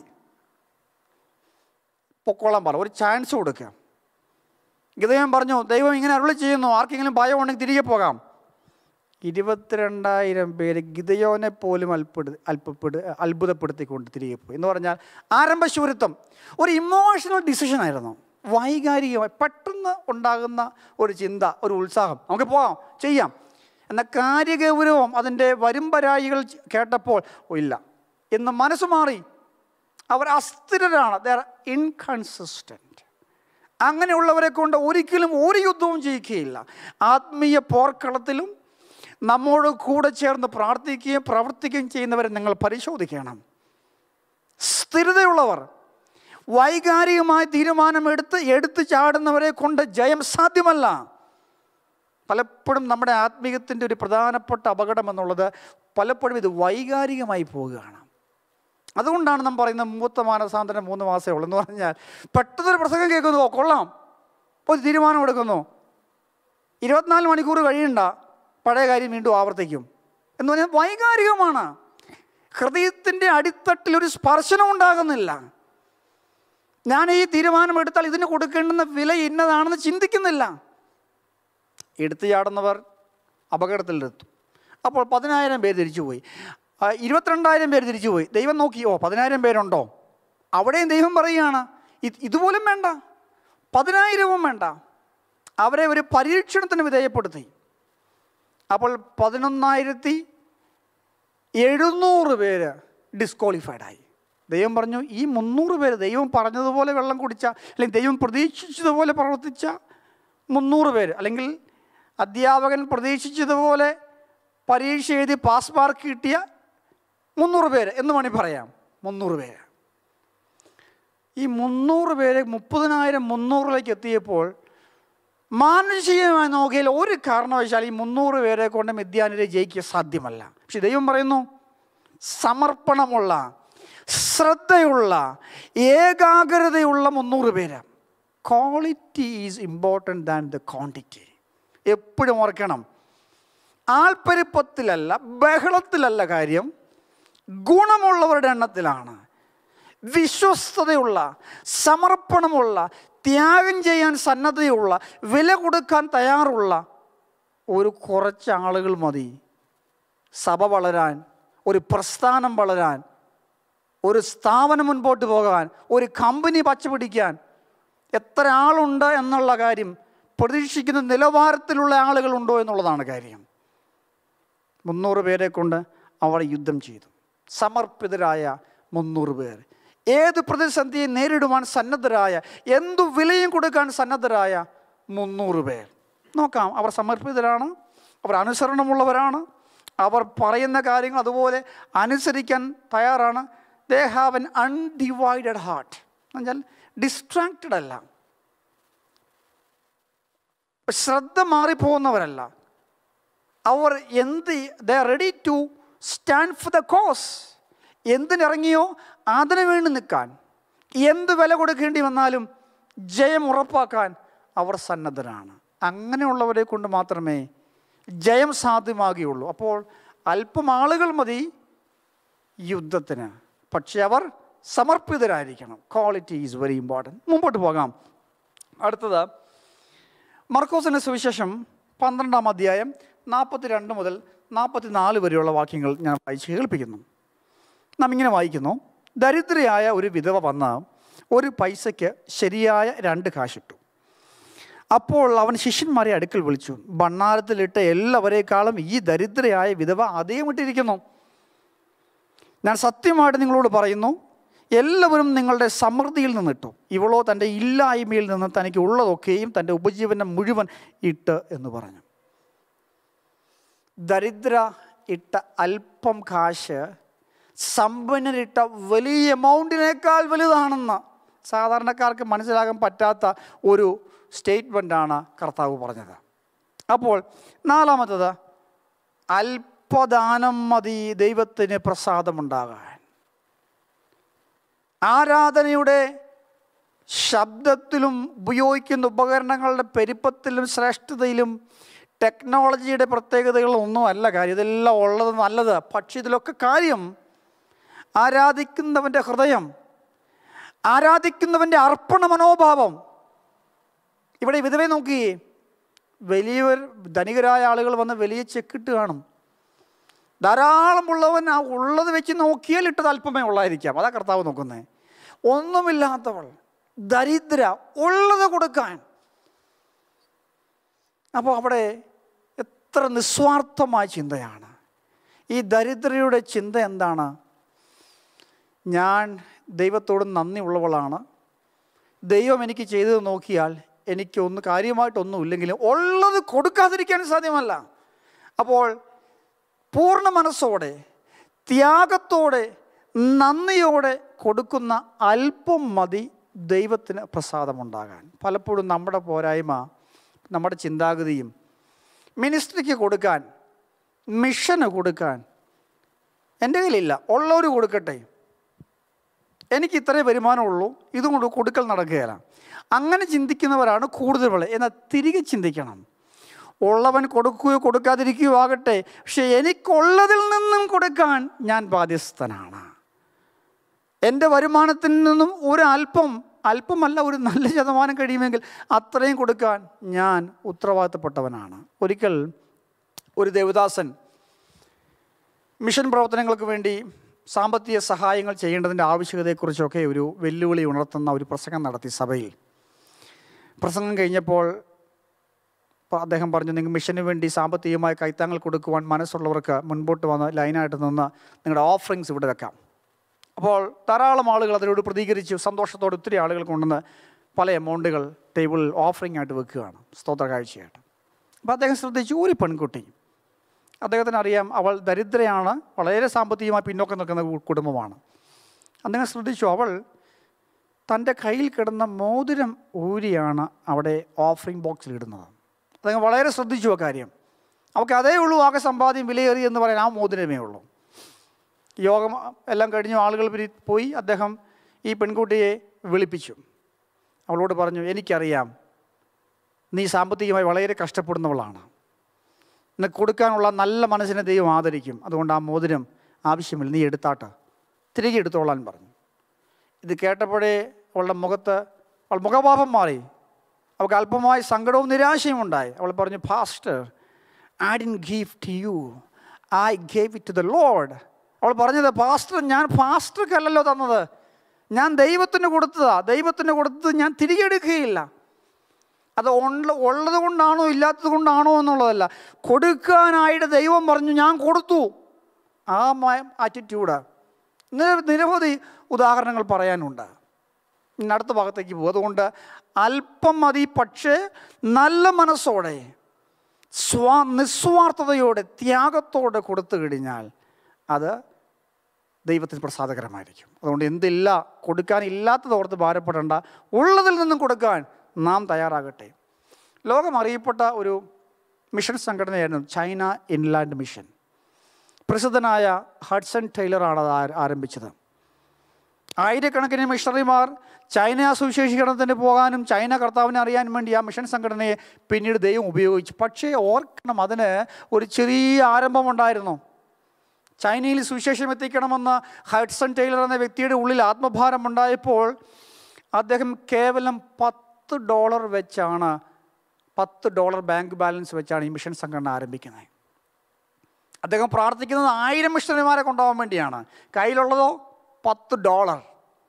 പൊക്കോളാൻ പറ ഒരു ചാൻസ് കൊടുക്കുക ഗിതയോൻ പറഞ്ഞു ദൈവം ഇങ്ങനെ അരുളി ചെയ്യുന്നു ആർക്കെങ്കിലും ഭയം ഉണ്ടെങ്കിൽ തിരികെ പോകാം ഇരുപത്തിരണ്ടായിരം പേര് ഗിതയോനെ പോലും അൽപ്പെടു അല്പപ്പെടു അത്ഭുതപ്പെടുത്തിക്കൊണ്ട് തിരികെ പോയി എന്ന് പറഞ്ഞാൽ ആരംഭശൂരത്വം ഒരു ഇമോഷണൽ ഡിസിഷൻ ആയിരുന്നു വൈകാരികമായി പെട്ടെന്ന് ഉണ്ടാകുന്ന ഒരു ചിന്ത ഒരു ഉത്സാഹം നമുക്ക് പോകാം ചെയ്യാം എന്ന കാര്യഗൗരവം അതിൻ്റെ വരുംപരായികൾ കേട്ടപ്പോൾ "ഓ, ഇല്ല എന്ന് മനസ്സ് മാറി അവർ അസ്ഥിരരാണ് ദർ ഇൻകൺസിസ്റ്റൻറ്റ് അങ്ങനെയുള്ളവരെ കൊണ്ട് ഒരിക്കലും ഒരു യുദ്ധവും ജയിക്കുകയില്ല ആത്മീയ പോർക്കളത്തിലും നമ്മോട് കൂടെ ചേർന്ന് പ്രാർത്ഥിക്കുകയും പ്രവർത്തിക്കുകയും ചെയ്യുന്നവരെ നിങ്ങൾ പരിശോധിക്കണം സ്ഥിരതയുള്ളവർ വൈകാരികമായ തീരുമാനമെടുത്ത് എടുത്തു ചാടുന്നവരെ കൊണ്ട് ജയം സാധ്യമല്ല പലപ്പോഴും നമ്മുടെ ആത്മീയത്തിൻ്റെ ഒരു പ്രധാനപ്പെട്ട അപകടം എന്നുള്ളത് പലപ്പോഴും ഇത് വൈകാരികമായി പോവുകയാണ് അതുകൊണ്ടാണ് നാം പറയുന്നത് മൂത്ത മാനസാന്തരം മൂന്ന് മാസമേ ഉള്ളൂ എന്ന് പറഞ്ഞാൽ പെട്ടെന്നൊരു പ്രസംഗം കേൾക്കുന്നു "ഓ, കൊള്ളാം ഒരു തീരുമാനം എടുക്കുന്നു ഇരുപത്തിനാല് മണിക്കൂർ കഴിയണ്ട പഴയ കാര്യം വീണ്ടും ആവർത്തിക്കും എന്ന് പറഞ്ഞാൽ വൈകാരികമാണ് ഹൃദയത്തിൻ്റെ അടിത്തട്ടിൽ ഒരു സ്പർശനം ഉണ്ടാകുന്നില്ല ഞാൻ ഈ തീരുമാനമെടുത്താൽ ഇതിന് കൊടുക്കേണ്ടുന്ന വില ഇന്നതാണെന്ന് ചിന്തിക്കുന്നില്ല എടുത്തു ചാടുന്നവർ അപകടത്തിലെത്തും അപ്പോൾ പതിനായിരം പേര് തിരിച്ചുപോയി ആ, ഇരുപത്തിരണ്ടായിരം പേര് തിരിച്ചുപോയി ദൈവം നോക്കി ഓ പതിനായിരം പേരുണ്ടോ അവിടെയും ദൈവം പറയുകയാണ് "ഇത് ഇതുപോലും വേണ്ട പതിനായിരവും വേണ്ട അവരെ ഒരു പരീക്ഷണത്തിന് വിധേയപ്പെടുത്തി അപ്പോൾ പതിനൊന്നായിരത്തി എഴുന്നൂറ് പേര് ഡിസ്ക്വാളിഫൈഡായി ദൈവം പറഞ്ഞു ഈ മുന്നൂറ് പേര് ദൈവം പറഞ്ഞതുപോലെ വെള്ളം കുടിച്ച അല്ലെങ്കിൽ ദൈവം പ്രതീക്ഷിച്ചതുപോലെ പ്രവർത്തിച്ച മുന്നൂറ് പേര് അല്ലെങ്കിൽ അധ്യാപകൻ പ്രതീക്ഷിച്ചതുപോലെ പരീക്ഷ എഴുതി പാസ് മാർക്ക് കിട്ടിയ മുന്നൂറ് പേര് എന്ന് വേണമെങ്കിൽ പറയാം മുന്നൂറ് പേര് ഈ മുന്നൂറ് പേര് മുപ്പതിനായിരം മുന്നൂറിലേക്ക് എത്തിയപ്പോൾ മാനുഷികമായി നോക്കിയാൽ ഒരു കാരണവശാൽ ഈ മുന്നൂറ് പേരെ കൊണ്ട് മിഥ്യാനിരെ ജയിക്കുക സാധ്യമല്ല പക്ഷെ ദൈവം പറയുന്നു സമർപ്പണമുള്ള ശ്രദ്ധയുള്ള ഏകാഗ്രതയുള്ള മുന്നൂറ് പേര് quality is important than the quantity എപ്പോഴും ഓർക്കണം ആൾപ്പെരുപ്പത്തിലല്ല ബഹളത്തിലല്ല കാര്യം ഗുണമുള്ളവരുടെ എണ്ണത്തിലാണ് വിശ്വസ്തതയുള്ള സമർപ്പണമുള്ള ത്യാഗം ചെയ്യാൻ സന്നദ്ധതയുള്ള വില കൊടുക്കാൻ തയ്യാറുള്ള ഒരു കുറച്ച് ആളുകൾ മതി സഭ വളരാൻ ഒരു പ്രസ്ഥാനം വളരാൻ ഒരു സ്ഥാപനം മുൻപോട്ട് പോകാൻ ഒരു കമ്പനി പച്ചപിടിക്കാൻ എത്ര ആളുണ്ട് എന്നുള്ള കാര്യം പ്രതീക്ഷിക്കുന്ന നിലവാരത്തിലുള്ള ആളുകളുണ്ടോ എന്നുള്ളതാണ് കാര്യം മുന്നൂറ് പേരെ കൊണ്ട് അവർ യുദ്ധം ചെയ്തു സമർപ്പിതരായ മുന്നൂറ് പേർ ഏത് പ്രതിസന്ധിയെ നേരിടുവാൻ സന്നദ്ധരായ എന്തു വിലയും കൊടുക്കാൻ സന്നദ്ധരായ മുന്നൂറ് പേർ നോക്കാം അവർ സമർപ്പിതരാണ് അവർ അനുസരണമുള്ളവരാണ് അവർ പറയുന്ന കാര്യങ്ങൾ അതുപോലെ അനുസരിക്കാൻ തയ്യാറാണ് they have an undivided heart എന്നുവെച്ചാൽ ഡിസ്ട്രാക്റ്റഡ് അല്ല ശ്രദ്ധ മാറിപ്പോകുന്നവരല്ല അവർ എന്ത് the ready to stand for the cause എന്തിനിറങ്ങിയോ അതിനു വേണ്ടി നിൽക്കാൻ എന്ത് വില കൊടുക്കേണ്ടി വന്നാലും ജയം ഉറപ്പാക്കാൻ അവർ സന്നദ്ധരാണ് അങ്ങനെയുള്ളവരെ കൊണ്ട് മാത്രമേ ജയം സാധ്യമാകുകയുള്ളൂ അപ്പോൾ അല്പം ആളുകൾ മതി യുദ്ധത്തിന് പക്ഷെ അവർ സമർപ്പിതരായിരിക്കണം ക്വാളിറ്റി ഈസ് വെരി ഇമ്പോർട്ടൻറ്റ് മുമ്പോട്ട് പോകാം അടുത്തത് മർക്കോസിൻ്റെ സുവിശേഷം പന്ത്രണ്ടാം അധ്യായം നാൽപ്പത്തി രണ്ട് മുതൽ നാൽപ്പത്തി നാല് വരെയുള്ള വാക്യങ്ങൾ ഞാൻ വായിച്ച് കേൾപ്പിക്കുന്നു നാം ഇങ്ങനെ വായിക്കുന്നു ദരിദ്രയായ ഒരു വിധവ വന്ന് ഒരു പൈസയ്ക്ക് ശരിയായ രണ്ട് കാശിട്ടു അപ്പോൾ അവൻ ശിഷ്യന്മാരെ അടുക്കൽ വിളിച്ചു ഭണ്ണാരത്തിലിട്ട എല്ലാവരേക്കാളും ഈ ദരിദ്രയായ വിധവ അധികം ഇട്ടിരിക്കുന്നു ഞാൻ സത്യമായിട്ട് നിങ്ങളോട് പറയുന്നു എല്ലാവരും നിങ്ങളുടെ സമൃദ്ധിയിൽ നിന്നിട്ടു ഇവളോ തൻ്റെ ഇല്ലായ്മയിൽ നിന്ന് തനിക്ക് ഉള്ളതൊക്കെയും തൻ്റെ ഉപജീവനം മുഴുവൻ ഇട്ട് എന്ന് പറഞ്ഞു ദരിദ്ര ഇട്ട അല്പം കാശ് സമ്പന്നരിട്ട വലിയ എമൗണ്ടിനേക്കാൾ വലുതാണെന്ന് സാധാരണക്കാർക്ക് മനസ്സിലാകാൻ പറ്റാത്ത ഒരു സ്റ്റേറ്റ്മെൻ്റാണ് കർത്താവ് പറഞ്ഞത് അപ്പോൾ നാലാമത്തത് അല്പദാനം മതി ദൈവത്തിന് പ്രസാദമുണ്ടാകാൻ ആരാധനയുടെ ശബ്ദത്തിലും ഉപയോഗിക്കുന്ന ഉപകരണങ്ങളുടെ പെരുപ്പത്തിലും ശ്രേഷ്ഠതയിലും ടെക്നോളജിയുടെ പ്രത്യേകതകളൊന്നും അല്ല കാര്യം ഇതെല്ലാം ഉള്ളത് നല്ലത് പക്ഷെ ഇതിലൊക്കെ കാര്യം ആരാധിക്കുന്നവൻ്റെ ഹൃദയം ആരാധിക്കുന്നവൻ്റെ അർപ്പണ മനോഭാവം ഇവിടെ വിധവെ നോക്കിയേ വലിയവർ ധനികരായ ആളുകൾ വന്ന് വലിയ ചെക്കിട്ട് കാണും ധാരാളം ഉള്ളവൻ ആ ഉള്ളത് വെച്ച് നോക്കിയാൽ ഇട്ടത് അല്പമേ ഉള്ളായിരിക്കാം അതാ കർത്താവ് നോക്കുന്നത് ഒന്നുമില്ലാത്തവൾ ദരിദ്ര ഉള്ളത് കൊടുക്കാൻ അപ്പോൾ അവിടെ എത്ര നിസ്വാർത്ഥമായ ചിന്തയാണ് ഈ ദരിദ്രയുടെ ചിന്ത എന്താണ് ഞാൻ ദൈവത്തോട് നന്ദി ഉള്ളവളാണ് ദൈവം എനിക്ക് ചെയ്തത് നോക്കിയാൽ എനിക്കൊന്ന് കാര്യമായിട്ടൊന്നും ഇല്ലെങ്കിലും ഉള്ളത് കൊടുക്കാതിരിക്കാൻ സാധ്യമല്ല അപ്പോൾ പൂർണ്ണ മനസ്സോടെ ത്യാഗത്തോടെ നന്ദിയോടെ കൊടുക്കുന്ന അല്പം മതി ദൈവത്തിന് പ്രസാദമുണ്ടാകാൻ പലപ്പോഴും നമ്മുടെ പോരായ്മ നമ്മുടെ ചിന്താഗതിയും മിനിസ്ട്രിക്ക് കൊടുക്കാൻ മിഷന് കൊടുക്കാൻ എൻ്റെ കയ്യിലില്ല ഉള്ളവർ കൊടുക്കട്ടെ എനിക്ക് ഇത്രേ വരുമാനമുള്ളൂ ഇതും കൊണ്ട് കൊടുക്കൽ നടക്കുകയില്ല അങ്ങനെ ചിന്തിക്കുന്നവരാണ് കൂടുതൽ വിള എന്നാൽ തിരികെ ചിന്തിക്കണം ഉള്ളവൻ കൊടുക്കുകയോ കൊടുക്കാതിരിക്കുകയോ ആകട്ടെ പക്ഷെ എനിക്കുള്ളതിൽ നിന്നും കൊടുക്കാൻ ഞാൻ ബാധ്യസ്ഥനാണ് എൻ്റെ വരുമാനത്തിൽ നിന്നും ഒരു അല്പം അല്പമല്ല ഒരു നല്ല ശതമാനം കഴിയുമെങ്കിൽ അത്രയും കൊടുക്കാൻ ഞാൻ ഉത്തരവാദിത്തപ്പെട്ടവനാണ് ഒരിക്കൽ ഒരു ദേവദാസൻ മിഷൻ പ്രവർത്തനങ്ങൾക്ക് വേണ്ടി സാമ്പത്തിക സഹായങ്ങൾ ചെയ്യേണ്ടതിൻ്റെ ആവശ്യകതയെക്കുറിച്ചൊക്കെ ഒരു വെല്ലുവിളി ഉണർത്തുന്ന ഒരു പ്രസംഗം നടത്തി സഭയിൽ പ്രസംഗം കഴിഞ്ഞപ്പോൾ അപ്പോൾ അദ്ദേഹം പറഞ്ഞു നിങ്ങൾ മിഷന് വേണ്ടി സാമ്പത്തികമായ കൈത്താങ്ങൾ കൊടുക്കുവാൻ മനസ്സുള്ളവർക്ക് മുൻപോട്ട് വന്ന് ലൈനായിട്ട് നിന്ന് നിങ്ങളുടെ ഓഫറിങ്സ് ഇവിടെ വെക്കാം അപ്പോൾ ധാരാളം ആളുകൾ അതിനോട് പ്രതികരിച്ചു സന്തോഷത്തോടെ ഒത്തിരി ആളുകൾ കൊണ്ടുവന്ന് പല എമൗണ്ടുകൾ ടേബിളിൽ ഓഫറിംഗ് ആയിട്ട് വെക്കുകയാണ് സ്തോത്ര കാഴ്ചയായിട്ട് അപ്പോൾ അദ്ദേഹം ശ്രദ്ധിച്ചു ഒരു പെൺകുട്ടി അദ്ദേഹത്തിന് അറിയാം അവൾ ദരിദ്രയാണ് വളരെ സാമ്പത്തികമായി പിന്നോക്കം നിൽക്കുന്ന കു- കുടുംബമാണ് അദ്ദേഹം ശ്രദ്ധിച്ചു അവൾ തൻ്റെ കയ്യിൽ കിടന്ന മോതിരം ഊരിയാണ് അവിടെ ഓഫറിംഗ് ബോക്സിൽ ഇടുന്നത് അദ്ദേഹം വളരെ ശ്രദ്ധിച്ചു ആ കാര്യം അവൾക്ക് അതേ ഉള്ളൂ ആകെ സമ്പാദ്യം വിലയേറി എന്ന് പറയാൻ ആ മോതിരമേ ഉള്ളൂ യോഗം എല്ലാം കഴിഞ്ഞു ആളുകൾ പിരി- പോയി അദ്ദേഹം ഈ പെൺകുട്ടിയെ വിളിപ്പിച്ചു അവളോട് പറഞ്ഞു എനിക്കറിയാം നീ സാമ്പത്തികമായി വളരെ കഷ്ടപ്പെടുന്നവളാണ് നിനക്ക് കൊടുക്കാനുള്ള നല്ല മനസ്സിനെ ദൈവം ആദരിക്കും അതുകൊണ്ട് ആ മോതിരം ആവശ്യമില്ല നീ എടുത്താട്ട് തിരികെ എടുത്തോളാൻ പറഞ്ഞു ഇത് കേട്ടപ്പോഴേ അവളുടെ മുഖത്ത് അവൾ മുഖഭാവം മാറി അവൾക്ക് അല്പമായി സങ്കടവും നിരാശയും ഉണ്ടായി അവൾ പറഞ്ഞു pastor I didn't give to you I gave it to the Lord അവൾ പറഞ്ഞത് പാസ്റ്റർ ഞാൻ പാസ്റ്റർക്കല്ലല്ലോ തന്നത് ഞാൻ ദൈവത്തിന് കൊടുത്തതാ ദൈവത്തിന് കൊടുത്തത് ഞാൻ തിരികെ എടുക്കുകയില്ല അത് ഉള്ള ഉള്ളത് കൊണ്ടാണോ ഇല്ലാത്തത് കൊണ്ടാണോ എന്നുള്ളതല്ല കൊടുക്കാനായിട്ട് ദൈവം പറഞ്ഞു ഞാൻ കൊടുത്തു ആ ആറ്റിറ്റ്യൂഡ് നിരവധി ഉദാഹരണങ്ങൾ പറയാനുണ്ട് ഇനി അടുത്ത ഭാഗത്തേക്ക് പോകും അതുകൊണ്ട് അല്പം മതി പക്ഷേ നല്ല മനസ്സോടെ സ്വാ നിസ്വാർത്ഥതയോടെ ത്യാഗത്തോടെ കൊടുത്തു കഴിഞ്ഞാൽ അത് ദൈവത്തിന് പ്രസാദകരമായിരിക്കും അതുകൊണ്ട് എന്തില്ല കൊടുക്കാൻ ഇല്ലാത്തത് ഓർത്ത് ഭാരപ്പെടേണ്ട ഉള്ളതിൽ നിന്നും കൊടുക്കാൻ നാം തയ്യാറാകട്ടെ ലോകം അറിയപ്പെട്ട ഒരു മിഷൻ സംഘടനയായിരുന്നു ചൈന ഇൻലാൻഡ് മിഷൻ പ്രസിദ്ധനായ ഹഡ്സൺ ടൈലറാണ് അത് ആ- ആരംഭിച്ചത് ആയിരക്കണക്കിന് മിഷണറിമാർ ചൈന സുവിശേഷീകരണത്തിന് പോകാനും ചൈന കർത്താവിനെ അറിയാൻ വേണ്ടി ആ മിഷൻ സംഘടനയെ പിന്നീട് ദൈവം ഉപയോഗിച്ചു പക്ഷേ ഓർക്കണം അതിന് ഒരു ചെറിയ ആരംഭമുണ്ടായിരുന്നു ചൈനയിൽ സുവിശേഷം എത്തിക്കണമെന്ന് ഹഡ്സൺ ടൈലർ എന്ന വ്യക്തിയുടെ ഉള്ളിൽ ആത്മഭാരം ഉണ്ടായപ്പോൾ അദ്ദേഹം കേവലം പത്ത് ഡോളർ വെച്ചാണ് പത്ത് ഡോളർ ബാങ്ക് ബാലൻസ് വെച്ചാണ് ഈ മിഷൻ സംഘടന ആരംഭിക്കുന്നത് അദ്ദേഹം പ്രാർത്ഥിക്കുന്നത് ആയിരം മിഷണറിമാരെ കൊണ്ടുപോകാൻ വേണ്ടിയാണ് കയ്യിലുള്ളതോ പത്ത് ഡോളർ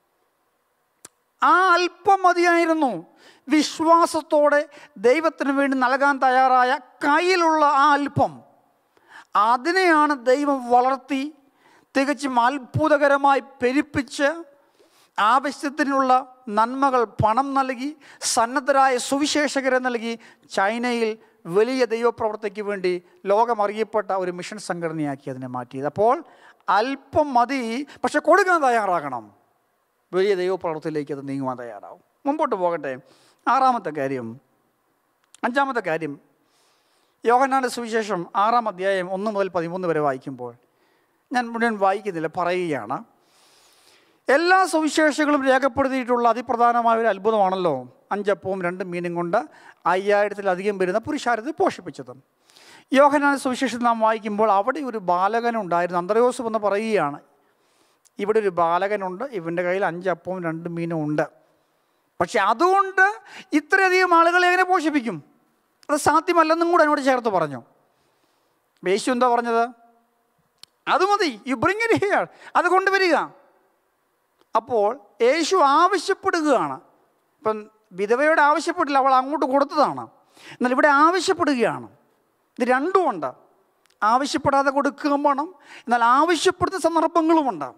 ആ അല്പം മതിയായിരുന്നു വിശ്വാസത്തോടെ ദൈവത്തിന് വേണ്ടി നൽകാൻ തയ്യാറായ കയ്യിലുള്ള ആ അല്പം അതിനെയാണ് ദൈവം വളർത്തി തികച്ചും അത്ഭുതകരമായി പെരുപ്പിച്ച് ആവശ്യത്തിനുള്ള നന്മകൾ പണം നൽകി സന്നദ്ധരായ സുവിശേഷകരെ നൽകി ചൈനയിൽ വലിയ ദൈവപ്രവർത്തിക്ക് വേണ്ടി ലോകമറിയപ്പെട്ട ഒരു മിഷൻ സംഘടനയാക്കി അതിനെ മാറ്റിയത് അപ്പോൾ അല്പം മതി പക്ഷെ കൊടുക്കാൻ തയ്യാറാകണം വലിയ ദൈവപ്രവർത്തിയിലേക്ക് അത് നീങ്ങുവാൻ തയ്യാറാവും മുമ്പോട്ട് പോകട്ടെ ആറാമത്തെ കാര്യം അഞ്ചാമത്തെ കാര്യം യോഹന്നാൻ്റെ സുവിശേഷം ആറാം അധ്യായം ഒന്ന് മുതൽ പതിമൂന്ന് വരെ വായിക്കുമ്പോൾ ഞാൻ മുഴുവൻ വായിക്കുന്നില്ല പറയുകയാണ് എല്ലാ സുവിശേഷങ്ങളും രേഖപ്പെടുത്തിയിട്ടുള്ള അതിപ്രധാനമായ ഒരു അത്ഭുതമാണല്ലോ അഞ്ചപ്പവും രണ്ട് മീനും കൊണ്ട് അയ്യായിരത്തിലധികം വരുന്ന പുരുഷാരത്തെ പോഷിപ്പിച്ചത് യോഹനാൻ സുവിശേഷം നാം വായിക്കുമ്പോൾ അവിടെ ഒരു ബാലകനുണ്ടായിരുന്നു അന്തരയോസം എന്ന് പറയുകയാണ് ഇവിടെ ഒരു ബാലകനുണ്ട് ഇവൻ്റെ കയ്യിൽ അഞ്ചപ്പവും രണ്ട് മീനും ഉണ്ട് പക്ഷെ അതുകൊണ്ട് ഇത്രയധികം ആളുകളെ എങ്ങനെ പോഷിപ്പിക്കും അത് സാധ്യമല്ലെന്നും കൂടെ എന്നോട് ചേർത്ത് പറഞ്ഞു യേശു എന്താ പറഞ്ഞത് അത് മതി യു ബ്രിങ് ഇറ്റ് ഹിയർ അത് കൊണ്ടുവരിക അപ്പോൾ യേശു ആവശ്യപ്പെടുകയാണ് ഇപ്പം വിധവയോട് ആവശ്യപ്പെട്ടില്ല അവൾ അങ്ങോട്ട് കൊടുത്തതാണ് എന്നാൽ ഇവിടെ ആവശ്യപ്പെടുകയാണ് ഇത് രണ്ടുമുണ്ട് ആവശ്യപ്പെടാതെ കൊടുക്കുകയും വേണം എന്നാൽ ആവശ്യപ്പെടുന്ന സന്ദർഭങ്ങളുമുണ്ട്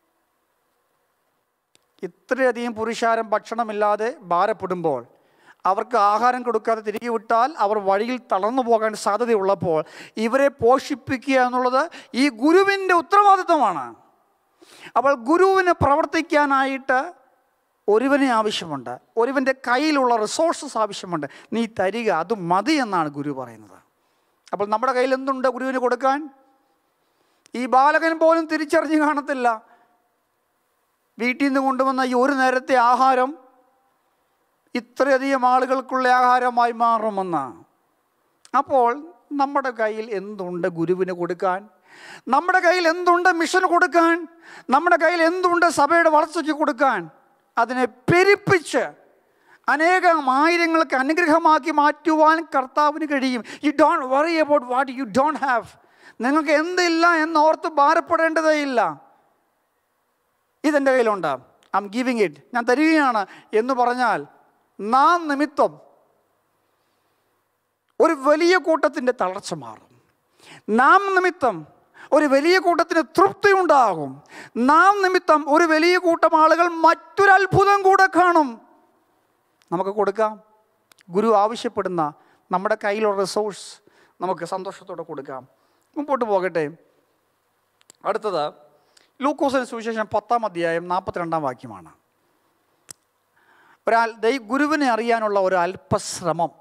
ഇത്രയധികം പുരുഷാരം ഭക്ഷണമില്ലാതെ ഭാരപ്പെടുമ്പോൾ അവർക്ക് ആഹാരം കൊടുക്കാതെ തിരികെ വിട്ടാൽ അവർ വഴിയിൽ തളർന്നു പോകാൻ സാധ്യതയുള്ളപ്പോൾ ഇവരെ പോഷിപ്പിക്കുക എന്നുള്ളത് ഈ ഗുരുവിൻ്റെ ഉത്തരവാദിത്വമാണ് അപ്പോൾ ഗുരുവിന് പ്രവർത്തിക്കാനായിട്ട് ഒരുവനെ ആവശ്യമുണ്ട് ഒരുവൻ്റെ കയ്യിലുള്ള റിസോഴ്സസ് ആവശ്യമുണ്ട് നീ തരിക അത് മതി എന്നാണ് ഗുരു പറയുന്നത് അപ്പോൾ നമ്മുടെ കയ്യിൽ എന്തുണ്ട് ഗുരുവിന് കൊടുക്കാൻ ഈ ബാലകൻ പോലും തിരിച്ചറിഞ്ഞ് കാണത്തില്ല വീട്ടിൽ നിന്ന് കൊണ്ടുവന്ന ഈ ഒരു നേരത്തെ ആഹാരം ഇത്രയധികം ആളുകൾക്കുള്ള ആഹാരമായി മാറുമെന്ന് അപ്പോൾ നമ്മുടെ കയ്യിൽ എന്തുണ്ട് ഗുരുവിന് കൊടുക്കാൻ നമ്മുടെ കയ്യിൽ എന്തുണ്ട് മിഷന് കൊടുക്കാൻ നമ്മുടെ കയ്യിൽ എന്തുണ്ട് സഭയുടെ വളർച്ചയ്ക്ക് കൊടുക്കാൻ അതിനെ പെരുപ്പിച്ച് അനേകം ആയിരങ്ങൾക്ക് അനുഗ്രഹമാക്കി മാറ്റുവാൻ കർത്താവിന് കഴിയും you don't worry about what you don't have നിങ്ങൾക്ക് എന്തില്ല എന്നോർത്ത് ഭാരപ്പെടേണ്ടതേ ഇല്ല ഇതെൻ്റെ കയ്യിലുണ്ട് ഐ എം ഗിവിങ് ഇറ്റ് ഞാൻ തരികയാണ് എന്ന് പറഞ്ഞാൽ നാം നിമിത്തം ഒരു വലിയ കൂട്ടത്തിൻ്റെ തളർച്ച മാറും നാം നിമിത്തം ഒരു വലിയ കൂട്ടത്തിന് തൃപ്തി ഉണ്ടാകും നാം നിമിത്തം ഒരു വലിയ കൂട്ടം ആളുകൾ മറ്റൊരു അത്ഭുതം കൂടെ കാണും നമുക്ക് കൊടുക്കാം ഗുരു ആവശ്യപ്പെടുന്ന നമ്മുടെ കയ്യിലുള്ള റിസോഴ്സ് നമുക്ക് സന്തോഷത്തോടെ കൊടുക്കാം മുമ്പോട്ട് പോകട്ടെ അടുത്തത് ലൂക്കോസിന് സുവിശേഷം പത്താം അധ്യായം നാൽപ്പത്തിരണ്ടാം വാക്യമാണ് ഒരാൾ ദൈ ഗുരുവിനെ അറിയാനുള്ള ഒരു അല്പശ്രമം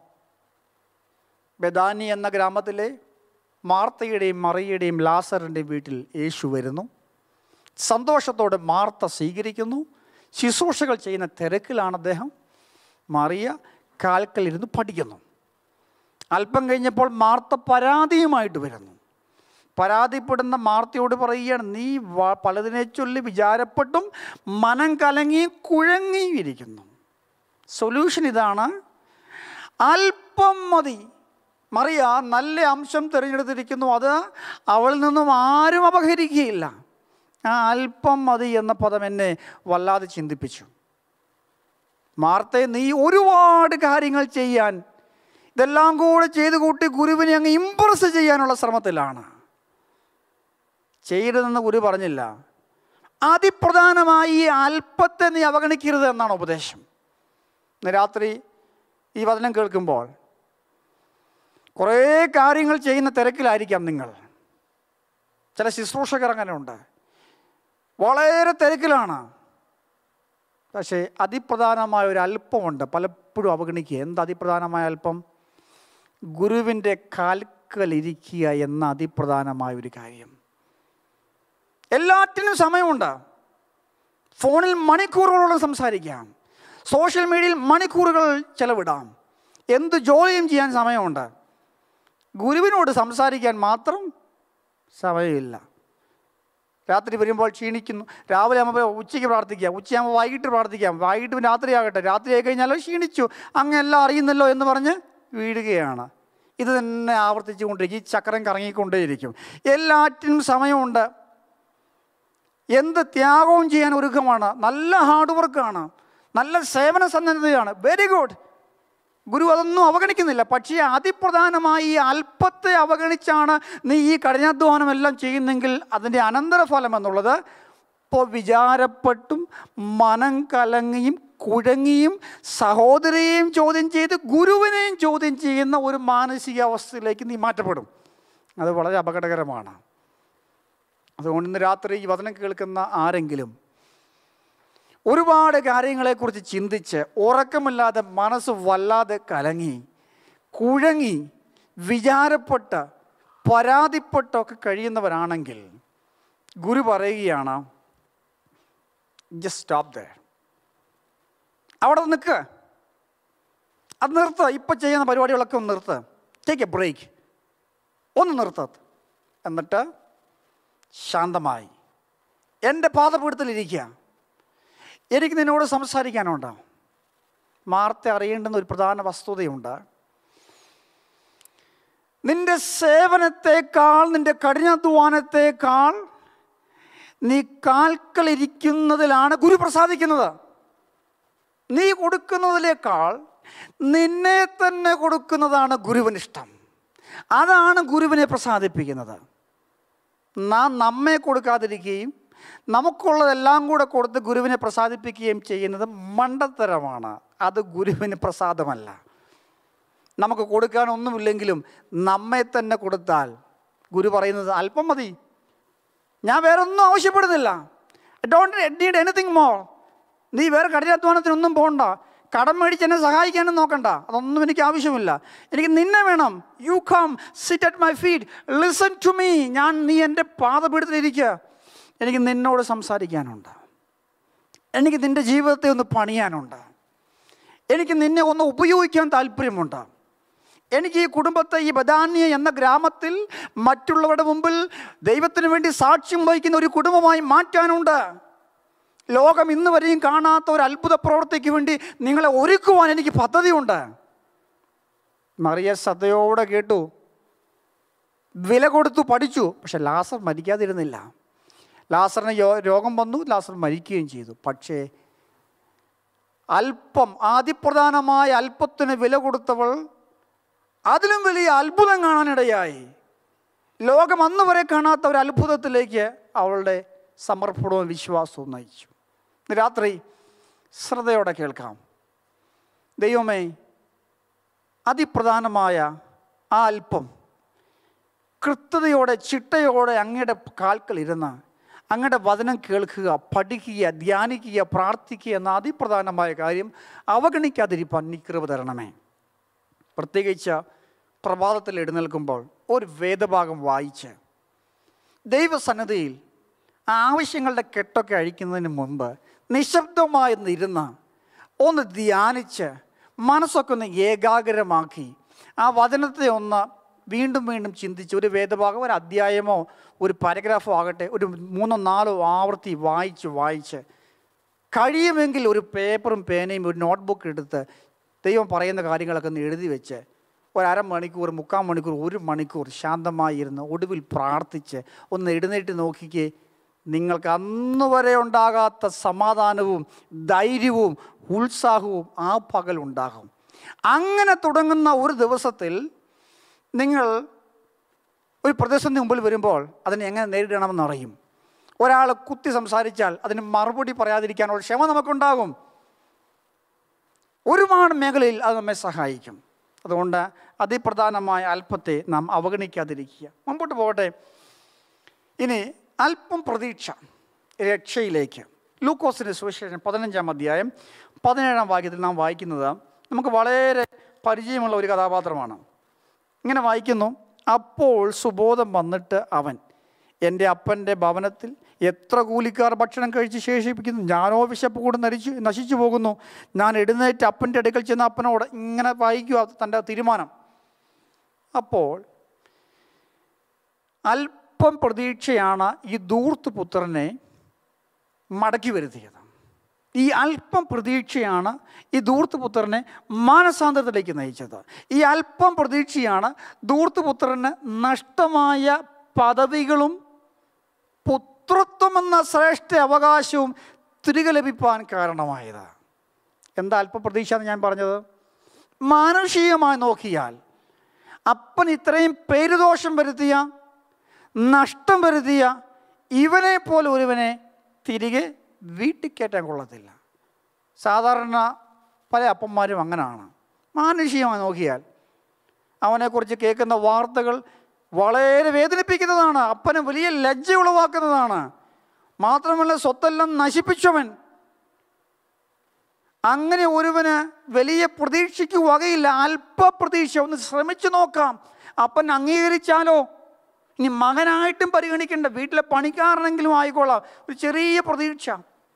ബദാനി എന്ന ഗ്രാമത്തിലെ മാർത്തയുടെയും മറിയയുടെയും ലാസറിൻ്റെയും വീട്ടിൽ യേശു വരുന്നു സന്തോഷത്തോടെ മാർത്ത സ്വീകരിക്കുന്നു ശുശ്രൂഷകൾ ചെയ്യുന്ന തിരക്കിലാണ് അദ്ദേഹം മറിയ കാൽക്കലിരുന്ന് പഠിക്കുന്നു അല്പം കഴിഞ്ഞപ്പോൾ മാർത്ത പരാതിയുമായിട്ട് വരുന്നു പരാതിപ്പെടുന്ന മാർത്തയോട് പറയുകയാണ് നീ വ- പലതിനെ ചൊല്ലി വിചാരപ്പെട്ടും മനം കലങ്ങിയും കുഴങ്ങിയും ഇരിക്കുന്നു സൊല്യൂഷൻ ഇതാണ് അല്പം മതി മറിയ നല്ല അംശം തിരഞ്ഞെടുത്തിരിക്കുന്നു അത് അവളിൽ നിന്നും ആരും അപഹരിക്കുകയില്ല ആ അല്പം മതി എന്ന പദം എന്നെ വല്ലാതെ ചിന്തിപ്പിച്ചു മാർത്തെ നീ ഒരുപാട് കാര്യങ്ങൾ ചെയ്യാൻ ഇതെല്ലാം കൂടെ ചെയ്ത് കൂട്ടി ഗുരുവിനെ അങ്ങ് ഇമ്പ്രസ് ചെയ്യാനുള്ള ശ്രമത്തിലാണ് ചെയ്യരുതെന്ന് ഗുരു പറഞ്ഞില്ല അതിപ്രധാനമായി ഈ അല്പത്തെ നീ അവഗണിക്കരുത് എന്നാണ് ഉപദേശം ഇന്ന് രാത്രി ഈ വചനം കേൾക്കുമ്പോൾ കുറേ കാര്യങ്ങൾ ചെയ്യുന്ന തിരക്കിലായിരിക്കാം നിങ്ങൾ ചില ശുശ്രൂഷകർ അങ്ങനെ ഉണ്ട് വളരെ തിരക്കിലാണ് പക്ഷേ അതിപ്രധാനമായ ഒരു അല്പമുണ്ട് പലപ്പോഴും അവഗണിക്കുക എന്ത് അതിപ്രധാനമായ അല്പം ഗുരുവിൻ്റെ കാൽക്കലിരിക്കുക എന്ന അതിപ്രധാനമായ ഒരു കാര്യം എല്ലാറ്റിനും സമയമുണ്ട് ഫോണിൽ മണിക്കൂറുകളോളം സംസാരിക്കാം സോഷ്യൽ മീഡിയയിൽ മണിക്കൂറുകൾ ചെലവിടാം എന്ത് ജോലിയും ചെയ്യാൻ സമയമുണ്ട് ഗുരുവിനോട് സംസാരിക്കാൻ മാത്രം സമയമില്ല രാത്രി വരുമ്പോൾ ക്ഷീണിക്കുന്നു രാവിലെ ആകുമ്പോൾ ഉച്ചയ്ക്ക് പ്രാർത്ഥിക്കാം ഉച്ചയാകുമ്പോൾ വൈകിട്ട് പ്രാർത്ഥിക്കാം വൈകിട്ട് പിന്നെ രാത്രിയാകട്ടെ രാത്രി ആയി കഴിഞ്ഞാലോ ക്ഷീണിച്ചു അങ്ങ് എല്ലാം അറിയുന്നല്ലോ എന്ന് പറഞ്ഞ് വീഴുകയാണ് ഇത് തന്നെ ആവർത്തിച്ചു കൊണ്ടിരിക്കും ഈ ചക്രം കറങ്ങിക്കൊണ്ടേയിരിക്കും എല്ലാറ്റിനും സമയമുണ്ട് എന്ത് ത്യാഗവും ചെയ്യാൻ ഒരുക്കമാണ് നല്ല ഹാർഡ് വർക്കാണ് നല്ല സേവന സന്നദ്ധതയാണ് വെരി ഗുഡ് ഗുരു അതൊന്നും അവഗണിക്കുന്നില്ല പക്ഷേ അതിപ്രധാനമായി ഈ അല്പത്തെ അവഗണിച്ചാണ് നീ ഈ കഠിനാധ്വാനമെല്ലാം ചെയ്യുന്നെങ്കിൽ അതിൻ്റെ അനന്തരഫലം എന്നുള്ളത് ഇപ്പോൾ വിചാരപ്പെട്ടും മനം കലങ്ങിയും കുഴങ്ങിയും സഹോദരിയെയും ചോദ്യം ചെയ്ത് ഗുരുവിനെയും ചോദ്യം ചെയ്യുന്ന ഒരു മാനസികാവസ്ഥയിലേക്ക് നീ മാറ്റപ്പെടും അത് വളരെ അപകടകരമാണ് അതുകൊണ്ട് ഇന്ന് രാത്രി ഈ വചനം കേൾക്കുന്ന ആരെങ്കിലും ഒരുപാട് കാര്യങ്ങളെക്കുറിച്ച് ചിന്തിച്ച് ഉറക്കമില്ലാതെ മനസ്സ് വല്ലാതെ കലങ്ങി കുഴങ്ങി വിചാരപ്പെട്ട് പരാതിപ്പെട്ടൊക്കെ കഴിയുന്നവരാണെങ്കിൽ ഗുരു പറയുകയാണ് ജസ്റ്റ് സ്റ്റോപ്പ് ദ അവിടെ നിൽക്ക് അത് നിർത്ത് ഇപ്പം ചെയ്യുന്ന പരിപാടികളൊക്കെ ഒന്ന് നിർത്ത് ടേക്ക് എ ബ്രേക്ക് ഒന്ന് നിർത്ത എന്നിട്ട് ശാന്തമായി എൻ്റെ പാദപീഠത്തിലിരിക്കുക എനിക്ക് നിന്നോട് സംസാരിക്കാനുണ്ട് മാർത്തെ അറിയേണ്ടുന്ന ഒരു പ്രധാന വസ്തുതയുണ്ട് നിന്റെ സേവനത്തെക്കാൾ നിന്റെ കഠിനാധ്വാനത്തെക്കാൾ നീ കാൽക്കളിരിക്കുന്നതിലാണ് ഗുരു പ്രസാദിക്കുന്നത് നീ കൊടുക്കുന്നതിനേക്കാൾ നിന്നെ തന്നെ കൊടുക്കുന്നതാണ് ഗുരുവിന് ഇഷ്ടം അതാണ് ഗുരുവിനെ പ്രസാദിപ്പിക്കുന്നത് നാം നമ്മെ കൊടുക്കാതിരിക്കുകയും നമുക്കുള്ളതെല്ലാം കൂടെ കൊടുത്ത് ഗുരുവിനെ പ്രസാദിപ്പിക്കുകയും ചെയ്യുന്നത് മണ്ടത്തരമാണ് അത് ഗുരുവിന് പ്രസാദമല്ല നമുക്ക് കൊടുക്കാനൊന്നുമില്ലെങ്കിലും നമ്മെ തന്നെ കൊടുത്താൽ ഗുരു പറയുന്നത് അല്പം മതി ഞാൻ വേറെ ഒന്നും ആവശ്യപ്പെടുന്നില്ല ഡോണ്ട് നീഡ് എനിത്തിങ് മോർ നീ വേറെ കഠിനാധ്വാനത്തിനൊന്നും പോകണ്ട കടം മേടിച്ച് എന്നെ സഹായിക്കാനും നോക്കണ്ട അതൊന്നും എനിക്ക് ആവശ്യമില്ല എനിക്ക് നിന്നെ വേണം you come sit at my feet listen to me ഞാൻ നീ എൻ്റെ പാദപീഠത്തിലിരിക്കുക എനിക്ക് നിന്നോട് സംസാരിക്കാനുണ്ട് എനിക്ക് നിൻ്റെ ജീവിതത്തെ ഒന്ന് പണിയാനുണ്ട് എനിക്ക് നിന്നെ ഒന്ന് ഉപയോഗിക്കാൻ താല്പര്യമുണ്ട് എനിക്ക് ഈ കുടുംബത്തെ ഈ ബദാന്യ എന്ന ഗ്രാമത്തിൽ മറ്റുള്ളവരുടെ മുമ്പിൽ ദൈവത്തിന് വേണ്ടി സാക്ഷ്യം വഹിക്കുന്ന ഒരു കുടുംബമായി മാറ്റാനുണ്ട് ലോകം ഇന്ന് വരെയും കാണാത്ത ഒരു അത്ഭുത പ്രവൃത്തിക്ക് വേണ്ടി നിങ്ങളെ ഒരുക്കുവാൻ എനിക്ക് പദ്ധതിയുണ്ട് മറിയ ശ്രദ്ധയോടെ കേട്ടു വില കൊടുത്തു പഠിച്ചു പക്ഷെ ലാസർ മരിക്കാതിരുന്നില്ല ലാസറിന് യോ- രോഗം വന്നു ലാസർ മരിക്കുകയും ചെയ്തു പക്ഷേ അല്പം ആദിപ്രധാനമായ അല്പത്തിന് വില കൊടുത്തവൾ അതിലും വലിയ അത്ഭുതം കാണാനിടയായി ലോകം അന്ന് വരെ കാണാത്ത ഒരു അത്ഭുതത്തിലേക്ക് അവളുടെ സമർപ്പണവും വിശ്വാസവും നയിച്ചു ഇന്ന് രാത്രി ശ്രദ്ധയോടെ കേൾക്കാം ദൈവമേ അതിപ്രധാനമായ ആ അല്പം കൃത്യതയോടെ ചിട്ടയോടെ അങ്ങയുടെ കാൽക്കൽ ഇരുന്ന് അങ്ങയുടെ വചനം കേൾക്കുക പഠിക്കുക ധ്യാനിക്കുക പ്രാർത്ഥിക്കുക എന്ന അതിപ്രധാനമായ കാര്യം അവഗണിക്കാതിരിപ്പാൻ നീ കൃപ തരണമേ പ്രത്യേകിച്ച് പ്രഭാതത്തിൽ എഴുന്നേൽക്കുമ്പോൾ ഒരു വേദഭാഗം വായിച്ച് ദൈവസന്നദ്ധിയിൽ ആ ആവശ്യങ്ങളുടെ കെട്ടൊക്കെ അഴിക്കുന്നതിന് മുൻപ് നിശബ്ദമായി ഇരുന്ന് ഒന്ന് ധ്യാനിച്ച് മനസ്സൊക്കെ ഒന്ന് ഏകാഗ്രമാക്കി ആ വചനത്തെ ഒന്ന് വീണ്ടും വീണ്ടും ചിന്തിച്ച് ഒരു വേദഭാഗം ഒരു അധ്യായമോ ഒരു പാരഗ്രാഫോ ആകട്ടെ ഒരു മൂന്നോ നാലോ ആവർത്തി വായിച്ച് വായിച്ച് കഴിയുമെങ്കിൽ ഒരു പേപ്പറും പേനയും ഒരു നോട്ട്ബുക്ക് എടുത്ത് ദൈവം പറയുന്ന കാര്യങ്ങളൊക്കെ ഒന്ന് എഴുതി വെച്ച് ഒരു അരമണിക്കൂർ മുക്കാൽ മണിക്കൂർ ഒരു മണിക്കൂർ ശാന്തമായി ഇരുന്ന് ഒടുവിൽ പ്രാർത്ഥിച്ച് ഒന്ന് എഴുന്നേറ്റ് നോക്കിക്കേ നിങ്ങൾക്ക് അന്ന് വരെ ഉണ്ടാകാത്ത സമാധാനവും ധൈര്യവും ഉത്സാഹവും ആ പകലുണ്ടാകും അങ്ങനെ തുടങ്ങുന്ന ഒരു ദിവസത്തിൽ നിങ്ങൾ ഒരു പ്രതിസന്ധി മുമ്പിൽ വരുമ്പോൾ അതിനെ എങ്ങനെ നേരിടണമെന്ന് അറിയും ഒരാൾ കുത്തി സംസാരിച്ചാൽ അതിന് മറുപടി പറയാതിരിക്കാനുള്ള ക്ഷമ നമുക്കുണ്ടാകും ഒരുപാട് മേഖലയിൽ അത് നമ്മെ സഹായിക്കും അതുകൊണ്ട് അതിപ്രധാനമായ അല്പത്തെ നാം അവഗണിക്കാതിരിക്കുക മുമ്പോട്ട് പോകട്ടെ ഇനി അല്പം പ്രതീക്ഷ രക്ഷയിലേക്ക് ലൂക്കോസിൻ്റെ സുവിശേഷം പതിനഞ്ചാം അധ്യായം പതിനേഴാം വാക്യത്തിൽ നാം വായിക്കുന്നത് നമുക്ക് വളരെ പരിചയമുള്ള ഒരു കഥാപാത്രമാണ് ഇങ്ങനെ വായിക്കുന്നു അപ്പോൾ സുബോധം വന്നിട്ട് അവൻ എൻ്റെ അപ്പൻ്റെ ഭവനത്തിൽ എത്ര കൂലിക്കാർ ഭക്ഷണം കഴിച്ച് ശേഷിപ്പിക്കുന്നു ഞാനോ വിശപ്പ് കൂടെ നരിച്ചു നശിച്ചു പോകുന്നു ഞാൻ എഴുന്നേറ്റ് അപ്പൻ്റെ അടുക്കൽ ചെന്ന അപ്പനോട് ഇങ്ങനെ വായിക്കുക തൻ്റെ തീരുമാനം അപ്പോൾ അല്പം പ്രതീക്ഷയാണ് ഈ ദൂർത്ത് പുത്രനെ മടക്കി വരുത്തിയത് ഈ അല്പം പ്രതീക്ഷയാണ് ഈ ദൂർത്തുപുത്രനെ മാനസാന്തരത്തിലേക്ക് നയിച്ചത് ഈ അല്പം പ്രതീക്ഷയാണ് ദൂർത്തുപുത്രന് നഷ്ടമായ പദവികളും പുത്രത്വം എന്ന ശ്രേഷ്ഠ അവകാശവും തിരികെ ലഭിപ്പാൻ കാരണമായത് എന്താ അല്പപ്രതീക്ഷ എന്ന് ഞാൻ പറഞ്ഞത് മാനുഷികമായി നോക്കിയാൽ അപ്പൻ ഇത്രയും പേരുദോഷം വരുത്തിയ നഷ്ടം വരുത്തിയ ഇവനെ പോലെ ഒരുവനെ തിരികെ വീട്ടിൽ കയറ്റാൻ കൊള്ളത്തില്ല സാധാരണ പല അപ്പന്മാരും അങ്ങനെയാണ് മാനുഷികമായി നോക്കിയാൽ അവനെക്കുറിച്ച് കേൾക്കുന്ന വാർത്തകൾ വളരെ വേദനിപ്പിക്കുന്നതാണ് അപ്പന് വലിയ ലജ്ജ ഉളവാക്കുന്നതാണ് മാത്രമല്ല സ്വത്തെല്ലാം നശിപ്പിച്ചവൻ അങ്ങനെ ഒരുവന് വലിയ പ്രതീക്ഷയ്ക്ക് വകയില്ല അല്പ പ്രതീക്ഷ ഒന്ന് ശ്രമിച്ചു നോക്കാം അപ്പൻ അംഗീകരിച്ചാലോ ഇനി മകനായിട്ടും പരിഗണിക്കേണ്ട വീട്ടിലെ പണിക്കാരനെങ്കിലും ആയിക്കോളാം ഒരു ചെറിയ പ്രതീക്ഷ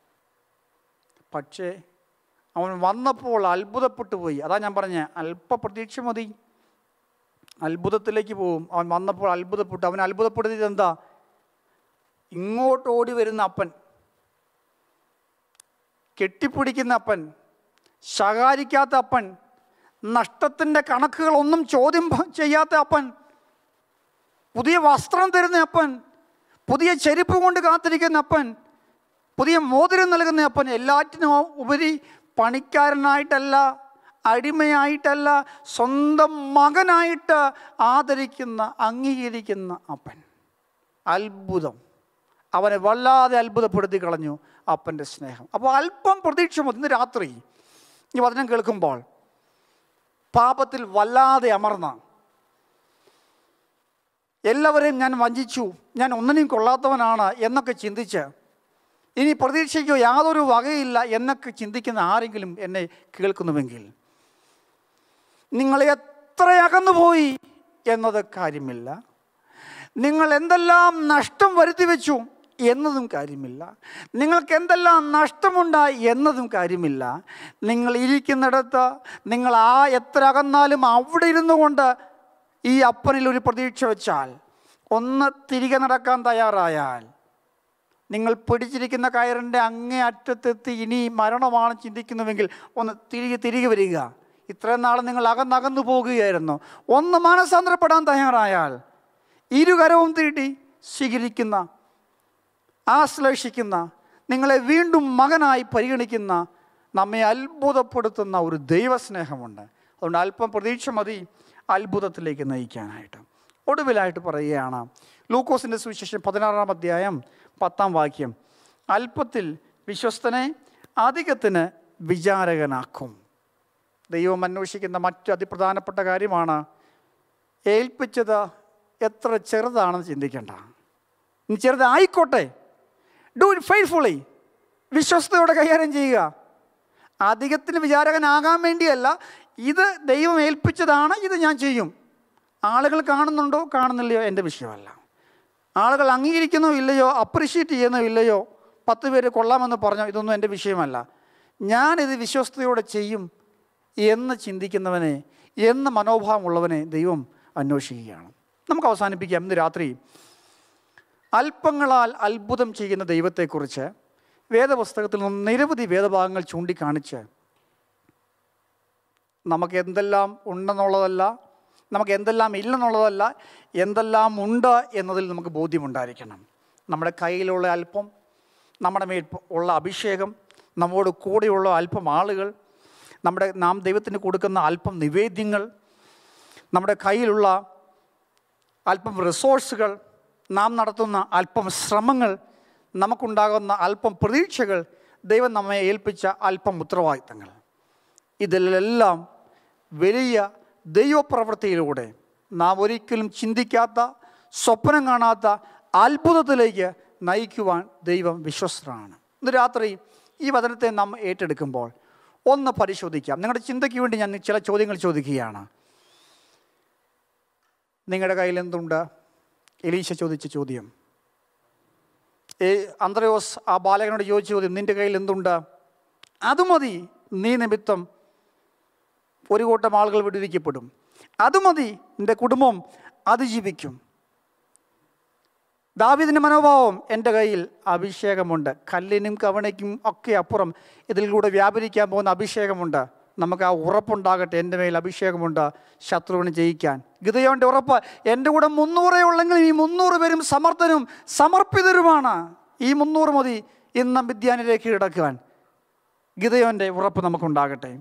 പക്ഷേ അവൻ വന്നപ്പോൾ അത്ഭുതപ്പെട്ടു പോയി അതാ ഞാൻ പറഞ്ഞ അല്പ പ്രതീക്ഷ മതി അത്ഭുതത്തിലേക്ക് പോവും അവൻ വന്നപ്പോൾ അത്ഭുതപ്പെട്ടു അവൻ അത്ഭുതപ്പെടുത്തിയത് എന്താ ഇങ്ങോട്ട് ഓടി വരുന്ന അപ്പൻ കെട്ടിപ്പിടിക്കുന്ന അപ്പൻ ശകാരിക്കാത്ത അപ്പൻ നഷ്ടത്തിൻ്റെ കണക്കുകളൊന്നും ചോദ്യം പ- ചെയ്യാത്ത അപ്പൻ പുതിയ വസ്ത്രം തരുന്ന അപ്പൻ പുതിയ ചെരുപ്പ് കൊണ്ട് കാത്തിരിക്കുന്ന അപ്പൻ പുതിയ മോതിരം നൽകുന്ന അപ്പൻ എല്ലാറ്റിനും ഉപരി പണിക്കാരനായിട്ടല്ല അടിമയായിട്ടല്ല സ്വന്തം മകനായിട്ട് ആദരിക്കുന്ന അംഗീകരിക്കുന്ന അപ്പൻ അത്ഭുതം അവനെ വല്ലാതെ അത്ഭുതപ്പെടുത്തി കളഞ്ഞു അപ്പൻ്റെ സ്നേഹം അപ്പോൾ അല്പം പ്രതീക്ഷ മതി ഇന്ന് രാത്രി ഈ വചനം കേൾക്കുമ്പോൾ പാപത്തിൽ വല്ലാതെ അമർന്ന എല്ലാവരെയും ഞാൻ വഞ്ചിച്ചു ഞാൻ ഒന്നിനെയും കൊള്ളാത്തവനാണ് എന്നൊക്കെ ചിന്തിച്ച് ഇനി പ്രതീക്ഷയ്ക്കോ യാതൊരു വകയില്ല എന്നൊക്കെ ചിന്തിക്കുന്ന ആരെങ്കിലും എന്നെ കേൾക്കുന്നുവെങ്കിൽ നിങ്ങൾ എത്ര അകന്നുപോയി എന്നത് കാര്യമില്ല നിങ്ങൾ എന്തെല്ലാം നഷ്ടം വരുത്തി വെച്ചു എന്നതും കാര്യമില്ല നിങ്ങൾക്ക് എന്തെല്ലാം നഷ്ടമുണ്ടായി എന്നതും കാര്യമില്ല നിങ്ങൾ ഇരിക്കുന്നിടത്ത് നിങ്ങൾ ആ എത്ര അകന്നാലും അവിടെ ഇരുന്നു കൊണ്ട് ഈ അപ്പനിൽ ഒരു പ്രതീക്ഷ വെച്ചാൽ ഒന്ന് തിരികെ നടക്കാൻ തയ്യാറായാൽ നിങ്ങൾ പിടിച്ചിരിക്കുന്ന കയറിൻ്റെ അങ്ങേ അറ്റത്തെത്തി ഇനി മരണമാണ് ചിന്തിക്കുന്നുവെങ്കിൽ ഒന്ന് തിരികെ തിരികെ വരിക ഇത്രയും നാൾ നിങ്ങൾ അകന്നകന്നു പോകുകയായിരുന്നു ഒന്ന് മാനസാന്തരപ്പെടാൻ തയ്യാറായാൽ ഇരുകരവും തീട്ടി സ്വീകരിക്കുന്ന ആശ്ലേഷിക്കുന്ന നിങ്ങളെ വീണ്ടും മകനായി പരിഗണിക്കുന്ന നമ്മെ അത്ഭുതപ്പെടുത്തുന്ന ഒരു ദൈവസ്നേഹമുണ്ട് അതുകൊണ്ട് അല്പം പ്രതീക്ഷ മതി അത്ഭുതത്തിലേക്ക് നയിക്കാനായിട്ട് ഒടുവിലായിട്ട് പറയുകയാണ് ലൂക്കോസിൻ്റെ സുവിശേഷം പതിനാറാം അധ്യായം പത്താം വാക്യം അല്പത്തിൽ വിശ്വസ്തനെ അധികത്തിന് വിചാരകനാക്കും ദൈവം അന്വേഷിക്കുന്ന മറ്റു അതിപ്രധാനപ്പെട്ട കാര്യമാണ് ഏൽപ്പിച്ചത് എത്ര ചെറുതാണെന്ന് ചിന്തിക്കേണ്ട ഇനി ചെറുതായിക്കോട്ടെ ഡു ഇറ്റ് ഫെയ്റ്റ്ഫുള്ളി വിശ്വസ്തയോടെ കൈകാര്യം ചെയ്യുക അധികത്തിന് വിചാരകനാകാൻ വേണ്ടിയല്ല ഇത് ദൈവം ഏൽപ്പിച്ചതാണ് ഇത് ഞാൻ ചെയ്യും ആളുകൾ കാണുന്നുണ്ടോ കാണുന്നില്ലയോ എൻ്റെ വിഷയമല്ല ആളുകൾ അംഗീകരിക്കുന്നോ ഇല്ലയോ അപ്രിഷ്യേറ്റ് ചെയ്യുന്നോ ഇല്ലയോ പത്ത് പേര് കൊള്ളാമെന്ന് പറഞ്ഞോ ഇതൊന്നും എൻ്റെ വിഷയമല്ല ഞാനിത് വിശ്വസ്തയോടെ ചെയ്യും എന്ന് ചിന്തിക്കുന്നവനെ എന്ന് മനോഭാവമുള്ളവനെ ദൈവം അന്വേഷിക്കുകയാണ് നമുക്ക് അവസാനിപ്പിക്കാം ഇന്ന് രാത്രി അല്പങ്ങളാൽ അത്ഭുതം ചെയ്യുന്ന ദൈവത്തെക്കുറിച്ച് വേദപുസ്തകത്തിൽ നിന്ന് നിരവധി വേദഭാഗങ്ങൾ ചൂണ്ടിക്കാണിച്ച് നമുക്ക് എന്തെല്ലാം ഉണ്ടെന്നുള്ളതല്ല നമുക്ക് എന്തെല്ലാം ഇല്ലെന്നുള്ളതല്ല എന്തെല്ലാം ഉണ്ട് എന്നതിൽ നമുക്ക് ബോധ്യമുണ്ടായിരിക്കണം നമ്മുടെ കയ്യിലുള്ള അല്പം നമ്മുടെ മേൽ ഉള്ള അഭിഷേകം നമ്മോട് കൂടെയുള്ള അല്പം ആളുകൾ നമ്മുടെ നാം ദൈവത്തിന് കൊടുക്കുന്ന അല്പം നിവേദ്യങ്ങൾ നമ്മുടെ കയ്യിലുള്ള അല്പം റിസോഴ്സുകൾ നാം നടത്തുന്ന അല്പം ശ്രമങ്ങൾ നമുക്കുണ്ടാകുന്ന അല്പം പ്രതീക്ഷകൾ ദൈവം നമ്മെ ഏൽപ്പിച്ച അല്പം ഉത്തരവാദിത്തങ്ങൾ ഇതിലെല്ലാം വലിയ ദൈവപ്രവൃത്തിയിലൂടെ നാം ഒരിക്കലും ചിന്തിക്കാത്ത സ്വപ്നം കാണാത്ത അത്ഭുതത്തിലേക്ക് നയിക്കുവാൻ ദൈവം വിശ്വസ്തനാണ് ഇന്ന് രാത്രി ഈ വചനത്തെ നാം ഏറ്റെടുക്കുമ്പോൾ ഒന്ന് പരിശോധിക്കാം നിങ്ങളുടെ ചിന്തയ്ക്ക് വേണ്ടി ഞാൻ ചില ചോദ്യങ്ങൾ ചോദിക്കുകയാണ് നിങ്ങളുടെ കയ്യിൽ എന്തുണ്ട് എലീശ ചോദിച്ച ചോദ്യം ഏ അന്ത്രയോസ് ആ ബാലകനോട് ചോദിച്ച ചോദ്യം നിന്റെ കയ്യിൽ എന്തുണ്ട് അത് മതി നീ നിമിത്തം ഒരു കൂട്ടം ആളുകൾ വിടുവിക്കപ്പെടും അത് മതി നിന്റെ കുടുംബം അതിജീവിക്കും ദാവിദിൻ്റെ മനോഭാവം എൻ്റെ കയ്യിൽ അഭിഷേകമുണ്ട് കല്ലിനും കവണയ്ക്കും ഒക്കെ അപ്പുറം ഇതിലൂടെ വ്യാപരിക്കാൻ പോകുന്ന അഭിഷേകമുണ്ട് നമുക്ക് ആ ഉറപ്പുണ്ടാകട്ടെ എൻ്റെ മേൽ അഭിഷേകമുണ്ട് ശത്രുവിനെ ജയിക്കാൻ ഗിതയോൻ്റെ ഉറപ്പ് എൻ്റെ കൂടെ മുന്നൂറേ ഉള്ളെങ്കിൽ ഈ മുന്നൂറ് പേരും സമർത്ഥനും സമർപ്പിതരുമാണ് ഈ മുന്നൂറ് മതി ഇന്ന് വിദ്യാനിലേക്ക് കിടക്കുവാൻ ഗിതയോൻ്റെ ഉറപ്പ് നമുക്കുണ്ടാകട്ടെ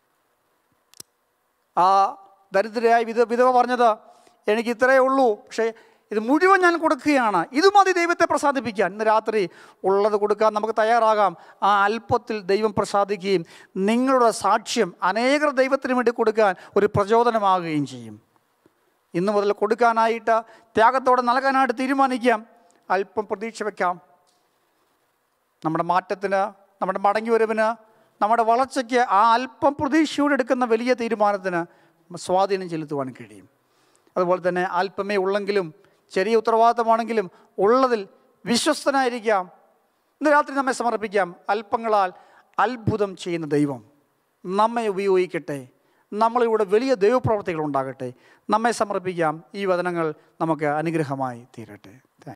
ആ ദരിദ്രയായ വിധ വിധവ പറഞ്ഞത് എനിക്ക് ഇത്രയേ ഉള്ളൂ പക്ഷേ ഇത് മുഴുവൻ ഞാൻ കൊടുക്കുകയാണ് ഇത് മതി ദൈവത്തെ പ്രസാദിപ്പിക്കാൻ ഇന്ന് രാത്രി ഉള്ളത് കൊടുക്കാൻ നമുക്ക് തയ്യാറാകാം ആ അല്പത്തിൽ ദൈവം പ്രസാദിക്കുകയും നിങ്ങളുടെ സാക്ഷ്യം അനേകർ ദൈവത്തിന് വേണ്ടി കൊടുക്കാൻ ഒരു പ്രചോദനമാകുകയും ചെയ്യും ഇന്നു മുതൽ കൊടുക്കാനായിട്ട് ത്യാഗത്തോടെ നൽകാനായിട്ട് തീരുമാനിക്കാം അല്പം പ്രതീക്ഷ വയ്ക്കാം നമ്മുടെ മാറ്റത്തിന് നമ്മുടെ മടങ്ങിവരവിന് നമ്മുടെ വളർച്ചയ്ക്ക് ആ അല്പം പ്രതീക്ഷയോടെ എടുക്കുന്ന വലിയ തീരുമാനത്തിന് സ്വാധീനം ചെലുത്തുവാൻ കഴിയും അതുപോലെ തന്നെ അല്പമേ ഉള്ളെങ്കിലും ചെറിയ ഉത്തരവാദിത്തമാണെങ്കിലും ഉള്ളതിൽ വിശ്വസ്തനായിരിക്കാം ഇന്ന് രാത്രി നമ്മെ സമർപ്പിക്കാം അല്പങ്ങളാൽ അത്ഭുതം ചെയ്യുന്ന ദൈവം നമ്മെ ഉപയോഗിക്കട്ടെ നമ്മളിവിടെ വലിയ ദൈവപ്രവർത്തികൾ ഉണ്ടാകട്ടെ നമ്മെ സമർപ്പിക്കാം ഈ വചനങ്ങൾ നമുക്ക് അനുഗ്രഹമായി തീരട്ടെ